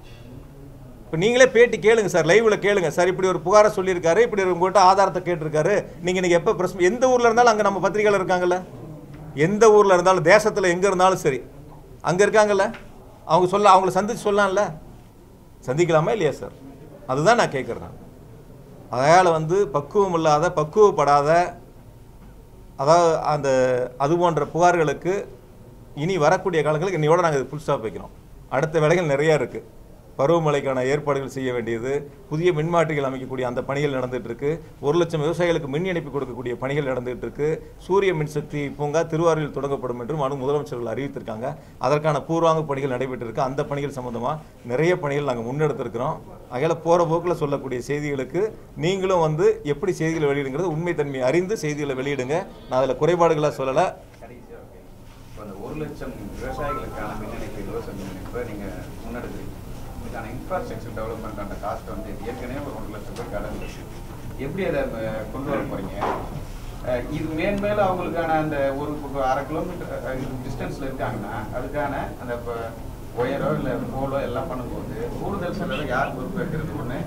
A: இப்போ நீங்களே பேட்டி கேளுங்க சார் லைவில் கேளுங்க சார் இப்படி ஒரு புகாரை சொல்லியிருக்காரு இப்படி ஒரு உங்கள்கிட்ட ஆதாரத்தை கேட்டிருக்காரு நீங்கள் இன்னைக்கு எப்போ பிரஸ் எந்த ஊரில் இருந்தாலும் அங்கே நம்ம பத்திரிகையாளர் இருக்காங்கல்ல எந்த ஊரில் இருந்தாலும் தேசத்தில் எங்கே இருந்தாலும் சரி அங்கே இருக்காங்கல்ல அவங்க சொல்ல அவங்கள சந்திச்சு சொல்லலாம்ல சந்திக்கலாமா இல்லையா சார் அதுதான் நான் கேட்குறேன் நான் அதனால் வந்து பக்குவம் இல்லாத பக்குவப்படாத அதாவது அந்த அது போன்ற புகார்களுக்கு இனி வரக்கூடிய காலங்களுக்கு இன்னையோட நாங்கள் ஃபுல் ஸ்டாப் வைக்கிறோம் அடுத்த வேலைகள் நிறையா இருக்குது பருவமழைக்கான ஏற்பாடுகள் செய்ய வேண்டியது புதிய மின்மாற்றிகள் அமைக்கக்கூடிய அந்த பணிகள் நடந்துட்டு இருக்கு ஒரு லட்சம் விவசாயிகளுக்கு மின் இணைப்பு கொடுக்கக்கூடிய பணிகள் நடந்துட்டு இருக்கு சூரிய மின்சக்தி பூங்கா திருவாரூரில் தொடங்கப்படும் என்று மனு முதலமைச்சர்கள் அறிவித்திருக்காங்க அதற்கான பூர்வாங்க பணிகள் நடைபெற்று இருக்கு அந்த பணிகள் சம்பந்தமா நிறைய பணிகள் நாங்கள் முன்னெடுத்திருக்கிறோம் அகையில போற போக்கில் சொல்லக்கூடிய செய்திகளுக்கு நீங்களும் வந்து எப்படி செய்திகளை வெளியிடுங்கிறது உண்மைத்தன்மை அறிந்து செய்திகளை வெளியிடுங்க நான் அதில் குறைபாடுகளாக சொல்லலை
C: கடைசியா ஓகே இப்போ அந்த ஒரு லட்சம் விவசாயிகளுக்கான மின் இணைப்பு இலவச மின் இணைப்பை நீங்க முன்னெடுக்கிறீங்க இதுக்கான இன்ஃப்ராஸ்ட்ரக்சர் டெவலப்மெண்ட் அந்த காஸ்ட் வந்து ஏற்கனவே ஒரு ஒன்றரை லட்சம் பேர் கடன் இருக்கு எப்படி அதை அஹ், கொண்டு வர போறீங்க அஹ், இது மேன்மேலும் அவங்களுக்கான அந்த ஒரு ஒரு அரை கிலோமீட்டர் டிஸ்டன்ஸ்ல இருக்காங்கன்னா அதுக்கான அந்த இப்போ ஒயரோ இல்லை போலோ எல்லாம் பண்ணும்போது கூடுதல் செலவை யார் பொறுப்பேற்கிறது ஒன்று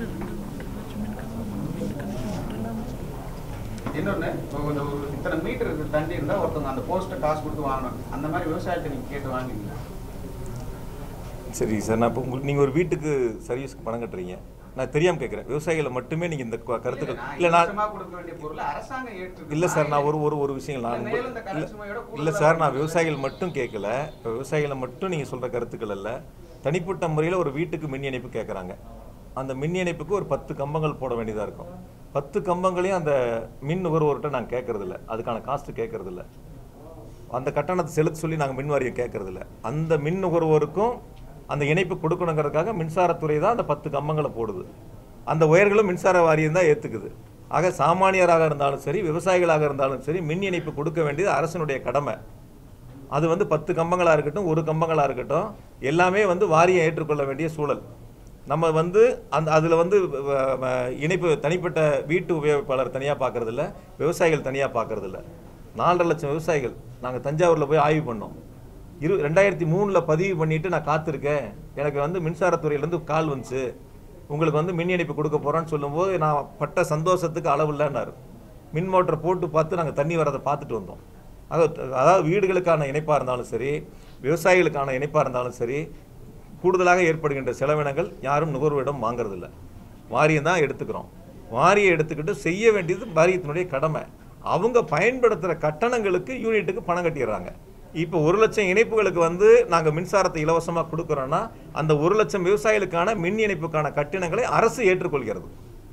C: இன்னொன்னு இப்போ இந்த ஒரு இத்தனை மீட்டர் தண்டி இருந்தா ஒருத்தவங்க அந்த போஸ்ட்டை காசு கொடுத்து வாங்கணும் அந்த மாதிரி விவசாயத்தை நீங்க கேட்டு வாங்குவீங்களா
A: சரி சார் நான் இப்போ உங்களுக்கு நீங்கள் ஒரு வீட்டுக்கு சர்வீஸ்க்கு பணம் கட்டுறீங்க நான் தெரியாமல் கேட்குறேன் விவசாயிகளை மட்டுமே நீங்கள் இந்த க- கருத்துக்கள்
C: நான்
A: இல்லை நான்
C: இலவசமா கொடுக்க வேண்டிய பொருளை அரசாங்கம் ஏற்றுக்குமா?
A: இல்லை சார் நான் ஒரு ஒரு ஒரு விஷயம் நான்
C: இல்ல, மேலும் இந்த கடன்
A: இல்லை
C: சுமையோட
A: இல்லை
C: கூடுதலா
A: சார் நான்
C: கொடுக்கறது
A: விவசாயிகள் மட்டும் கேட்கல இப்போ விவசாயிகளை மட்டும் நீங்கள் சொல்கிற கருத்துக்கள் அல்ல தனிப்பட்ட முறையில் ஒரு வீட்டுக்கு மின் இணைப்பு கேட்குறாங்க அந்த மின் இணைப்புக்கு ஒரு பத்து கம்பங்கள் போட வேண்டியதாக இருக்கும் பத்து கம்பங்களையும் அந்த மின் நுகர்வோர்கிட்ட நாங்கள் கேட்கறதில்ல அதுக்கான காஸ்ட்டு கேட்கறதில்ல அந்த கட்டணத்தை செலுத்த சொல்லி நாங்கள் மின் வாரியம் கேட்கறதில்ல அந்த மின் நுகர்வோருக்கும் அந்த இணைப்பு கொடுக்கணுங்கிறதுக்காக மின்சாரத்துறை தான் அந்த பத்து கம்பங்களை போடுது அந்த ஒயர்களும் மின்சார வாரியம் தான் ஏற்றுக்குது ஆக சாமானியராக இருந்தாலும் சரி விவசாயிகளாக இருந்தாலும் சரி மின் இணைப்பு கொடுக்க வேண்டியது அரசனுடைய கடமை அது வந்து பத்து கம்பங்களாக இருக்கட்டும் ஒரு கம்பங்களாக இருக்கட்டும் எல்லாமே வந்து வாரியம் ஏற்றுக்கொள்ள வேண்டிய சூழல் நம்ம வந்து அந்த அதில் வந்து வ- வ- இணைப்பு தனிப்பட்ட வீட்டு உபயோகிப்பாளர் தனியாக பார்க்கறதில்ல விவசாயிகள் தனியாக பார்க்கறதில்ல நாலரை லட்சம் விவசாயிகள் நாங்கள் தஞ்சாவூரில் போய் ஆய்வு பண்ணோம் இரு ரெண்டாயிரத்தி மூணில் பதிவு பண்ணிட்டு நான் காத்திருக்கேன் எனக்கு வந்து மின்சாரத்துறையிலேருந்து கால் வந்துச்சு உங்களுக்கு வந்து மின் இணைப்பு கொடுக்க போகிறோன்னு சொல்லும்போது நான் பட்ட சந்தோஷத்துக்கு அளவு இல்லைன்னாரு மின் மோட்டரை போட்டு பார்த்து நாங்கள் தண்ணி வரதை பார்த்துட்டு வந்தோம் அது அதாவது வீடுகளுக்கான இணைப்பாக இருந்தாலும் சரி விவசாயிகளுக்கான இணைப்பாக இருந்தாலும் சரி கூடுதலாக ஏற்படுகின்ற செலவினங்கள் யாரும் நுகர்வோரிடம் வாங்குறதில்ல வாரியம் தான் எடுத்துக்கிறோம் வாரியை எடுத்துக்கிட்டு செய்ய வேண்டியது வாரியத்தினுடைய கடமை அவங்க பயன்படுத்துகிற கட்டணங்களுக்கு யூனிட்டுக்கு பணம் கட்டிடுறாங்க இப்போ ஒரு லட்சம் இணைப்புகளுக்கு வந்து நாங்கள் மின்சாரத்தை இலவசமாக கொடுக்குறோன்னா அந்த ஒரு லட்சம் விவசாயிகளுக்கான மின் இணைப்புக்கான கட்டணங்களை அரசு ஏற்றுக்கொள்கிறது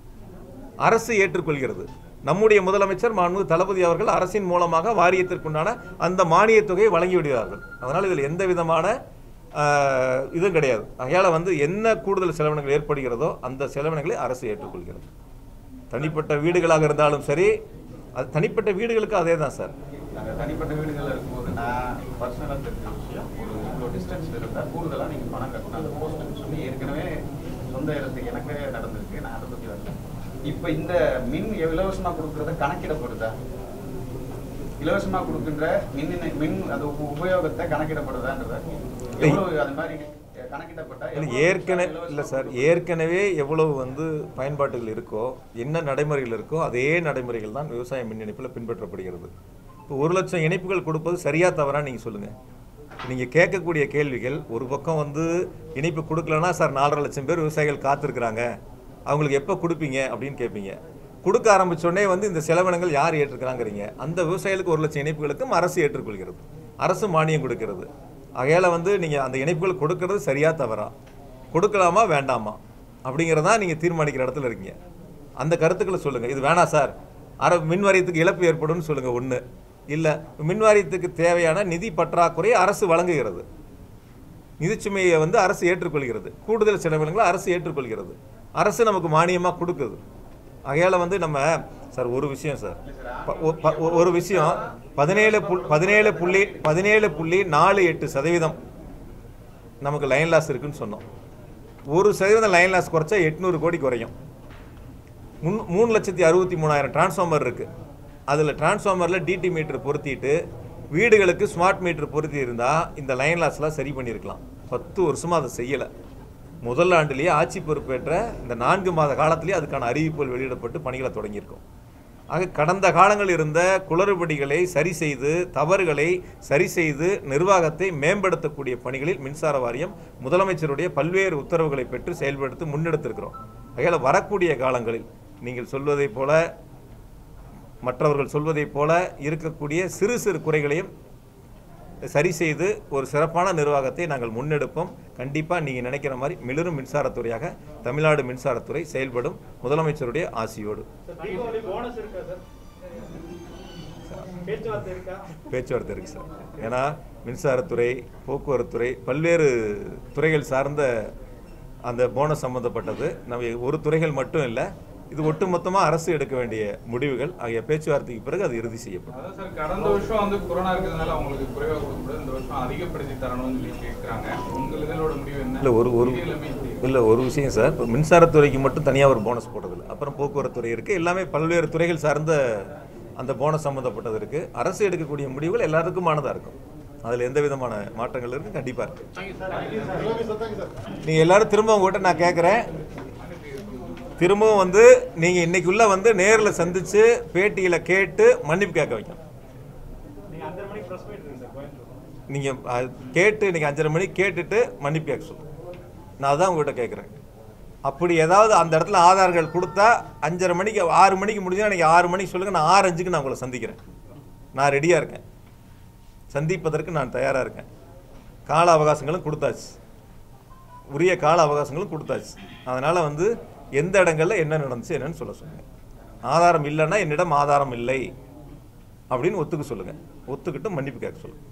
A: அரசு ஏற்றுக்கொள்கிறது நம்முடைய முதலமைச்சர் மாண்பு தளபதி அவர்கள் அரசின் மூலமாக வாரியத்திற்குண்டான அந்த மானியத் தொகையை வழங்கி விடுகிறார்கள் அதனால் இதில் எந்த விதமான ஆஹ், இதுவும் கிடையாது அதனால் வந்து என்ன கூடுதல் செலவினங்கள் ஏற்படுகிறதோ அந்த செலவினங்களை அரசு ஏற்றுக்கொள்கிறது தனிப்பட்ட வீடுகளாக இருந்தாலும் சரி அது தனிப்பட்ட வீடுகளுக்கு அதே தான் சார்
C: நாங்கள் தனிப்பட்ட வீடுகளில் இருக்கும்போது நான் பர்சனலாக தெரிஞ்ச விஷயம் ஒரு இவ்வளோ டிஸ்டன்ஸ் இருந்தால் கூடுதலாக நீங்கள் பணம் கட்டணும் அந்த போஸ்ட்டுன்னு சொல்லி ஏற்கனவே சொந்த இடத்துக்கு எனக்கு நடந்திருக்கு நான் அதை பற்றி வரல இப்போ இந்த மின் இலவசமாக கொடுக்குறத கணக்கிடப்படுதா இலவசமாக கொடுக்கின்ற மின் இணை- மின் அது உப- உபயோகத்தை கணக்கிடப்படுதான்றத எவ்வளவு அது மாதிரி கணக்கிடப்பட்டா
A: இல்லை
C: எவ்வளவு
A: ஏற்கனவே
C: இலவசமா
A: இல்லை சார் ஏற்கனவே எவ்வளவு வந்து பயன்பாட்டுகள் இருக்கோ என்ன நடைமுறைகள் இருக்கோ அதே நடைமுறைகள் தான் விவசாய மின் இணைப்பில் பின்பற்றப்படுகிறது இப்போ ஒரு லட்சம் இணைப்புகள் கொடுப்பது சரியா தவறா நீங்கள் சொல்லுங்கள் நீங்கள் கேட்கக்கூடிய கேள்விகள் ஒரு பக்கம் வந்து இணைப்பு கொடுக்கலனா சார் நாலரை லட்சம் பேர் விவசாயிகள் காத்திருக்கிறாங்க அவங்களுக்கு எப்போ கொடுப்பீங்க அப்படின்னு கேட்பீங்க கொடுக்க ஆரம்பிச்சோடனே வந்து இந்த செலவினங்கள் யார் ஏற்றுக்கிறாங்கிறீங்க அந்த விவசாயிகளுக்கு ஒரு லட்சம் இணைப்புகளுக்கும் அரசு ஏற்றுக்கொள்கிறது அரசு மானியம் கொடுக்கிறது ஆகையால் வந்து நீங்கள் அந்த இணைப்புகள் கொடுக்கறது சரியா தவறா கொடுக்கலாமா வேண்டாமா அப்படிங்கிறதா நீங்கள் தீர்மானிக்கிற இடத்துல இருக்கீங்க அந்த கருத்துக்களை சொல்லுங்கள் இது வேணாம் சார் அர மின் வாரியத்துக்கு இழப்பு ஏற்படும்னு சொல்லுங்கள் ஒன்று இல்லை மின் வாரியத்துக்கு தேவையான நிதி பற்றாக்குறையை அரசு வழங்குகிறது நிதிச்சுமையை வந்து அரசு ஏற்றுக்கொள்கிறது கூடுதல் செலவினங்களை அரசு ஏற்றுக்கொள்கிறது அரசு நமக்கு மானியமாக கொடுக்குது ஆகையால் வந்து நம்ம சார் ஒரு விஷயம் சார் ப- ஒ- ப- ஒ- ஒரு விஷயம் பதினேழு புல் பதினேழு புள்ளி பதினேழு புள்ளி நாலு எட்டு சதவீதம் நமக்கு லைன் லாஸ் இருக்குன்னு சொன்னோம் ஒரு சதவீதம் லைன் லாஸ் குறைச்சா எட்நூறு கோடி குறையும் முன் மூணு லட்சத்தி அறுபத்தி மூணாயிரம் டிரான்ஸ்ஃபார்மர் இருக்குது அதில் டிரான்ஸ்ஃபார்மரில் டிடி மீட்டர் பொருத்திட்டு வீடுகளுக்கு ஸ்மார்ட் மீட்டர் பொருத்தி இருந்தால் இந்த லைன் லாஸ்லாம் சரி பண்ணியிருக்கலாம் பத்து வருஷமாக அதை செய்யலை முதல் ஆண்டுலேயே ஆட்சி பொறுப்பேற்ற இந்த நான்கு மாத காலத்திலேயே அதுக்கான அறிவிப்புகள் வெளியிடப்பட்டு பணிகளை தொடங்கியிருக்கோம் ஆக கடந்த காலங்களில் இருந்த குளறுபடிகளை சரி செய்து தவறுகளை சரி செய்து நிர்வாகத்தை மேம்படுத்தக்கூடிய பணிகளில் மின்சார வாரியம் முதலமைச்சருடைய பல்வேறு உத்தரவுகளை பெற்று செயல்படுத்தி முன்னெடுத்திருக்கிறோம் ஆகையால் வரக்கூடிய காலங்களில் நீங்கள் சொல்வதைப் போல மற்றவர்கள் சொல்வதைப் போல இருக்கக்கூடிய சிறு சிறு குறைகளையும் சரி செய்து ஒரு சிறப்பான நிர்வாகத்தை நாங்கள் முன்னெடுப்போம் கண்டிப்பாக நீங்கள் நினைக்கிற மாதிரி மிளிரும் மின்சாரத்துறையாக தமிழ்நாடு மின்சாரத்துறை செயல்படும் முதலமைச்சருடைய ஆசியோடு
D: சார் தீபாவளி போனஸ் இருக்கா சார் பேச்சுவார்த்தை இருக்கா
A: பேச்சுவார்த்தை இருக்குது சார் ஏன்னா மின்சாரத்துறை போக்குவரத்துறை பல்வேறு துறைகள் சார்ந்த அந்த போனஸ் சம்மந்தப்பட்டது நம்ம ஒரு துறைகள் மட்டும் இல்லை இது ஒட்டுமொத்தமாக அரசு எடுக்க வேண்டிய முடிவுகள் ஆகிய பேச்சுவார்த்தைக்கு பிறகு அது இறுதி செய்யப்படும்
F: அதான் சார் கடந்த வருஷம் வந்து கொரோனா இருக்கிறதுனால அவங்களுக்கு குறைவா கொடுக்கக்கூடாது இந்த வருஷம் அதிகப்படுத்தி தரணும்னு சொல்லி கேட்குறாங்க உங்கள் இதனோட முடிவு என்ன
A: இல்லை ஒரு ஒரு
F: நிதி நிலைமை எப்படி இருக்கு?
A: இல்லை ஒரு விஷயம் சார் இப்போ மின்சாரத்துறைக்கு மட்டும் தனியாக ஒரு போனஸ் போடுறதில்ல அப்புறம் போக்குவரத்து துறை இருக்குது எல்லாமே பல்வேறு துறைகள் சார்ந்த அந்த போனஸ் சம்மந்தப்பட்டது இருக்குது அரசு எடுக்கக்கூடிய முடிவுகள் எல்லாத்துக்குமானதாக இருக்கும் அதில் எந்த விதமான மாற்றங்கள் இருக்குது கண்டிப்பாக இருக்குது நீங்கள் எல்லாரும் திரும்ப உங்கள்கிட்ட நான் கேட்குறேன் திரும்பவும் வந்து நீங்கள் இன்னைக்குள்ள வந்து நேரில் சந்தித்து பேட்டியில் கேட்டு மன்னிப்பு கேட்க வைக்கணும்
D: நீங்க அஞ்சரை மணிக்கு ப்ரெஸ் மீட் இருக்கு சார் கோயம்புத்தூர்
A: நீங்கள் கேட்டு இன்னைக்கு அஞ்சரை மணிக்கு கேட்டுட்டு மன்னிப்பு கேட்க சொல்லுங்கள் நான் அதான் உங்கள்கிட்ட கேட்குறேன் அப்படி ஏதாவது அந்த இடத்துல ஆதாரங்கள் கொடுத்தா அஞ்சரை மணிக்கு ஆறு மணிக்கு முடிஞ்சா எனக்கு ஆறு மணிக்கு சொல்லுங்கள் நான் ஆறு அஞ்சுக்கு நான் உங்களை சந்திக்கிறேன் நான் ரெடியாக இருக்கேன் சந்திப்பதற்கு நான் தயாராக இருக்கேன் கால அவகாசங்களும் கொடுத்தாச்சு உரிய கால அவகாசங்களும் கொடுத்தாச்சு அதனால் வந்து எந்த இடங்கள்ல என்ன நடந்துச்சு என்னன்னு சொல்ல சொல்லுங்கள் ஆதாரம் இல்லைன்னா என்னிடம் ஆதாரம் இல்லை அப்படின்னு ஒத்துக்க சொல்லுங்கள் ஒத்துக்கிட்டு மன்னிப்பு கேட்க சொல்லுங்கள்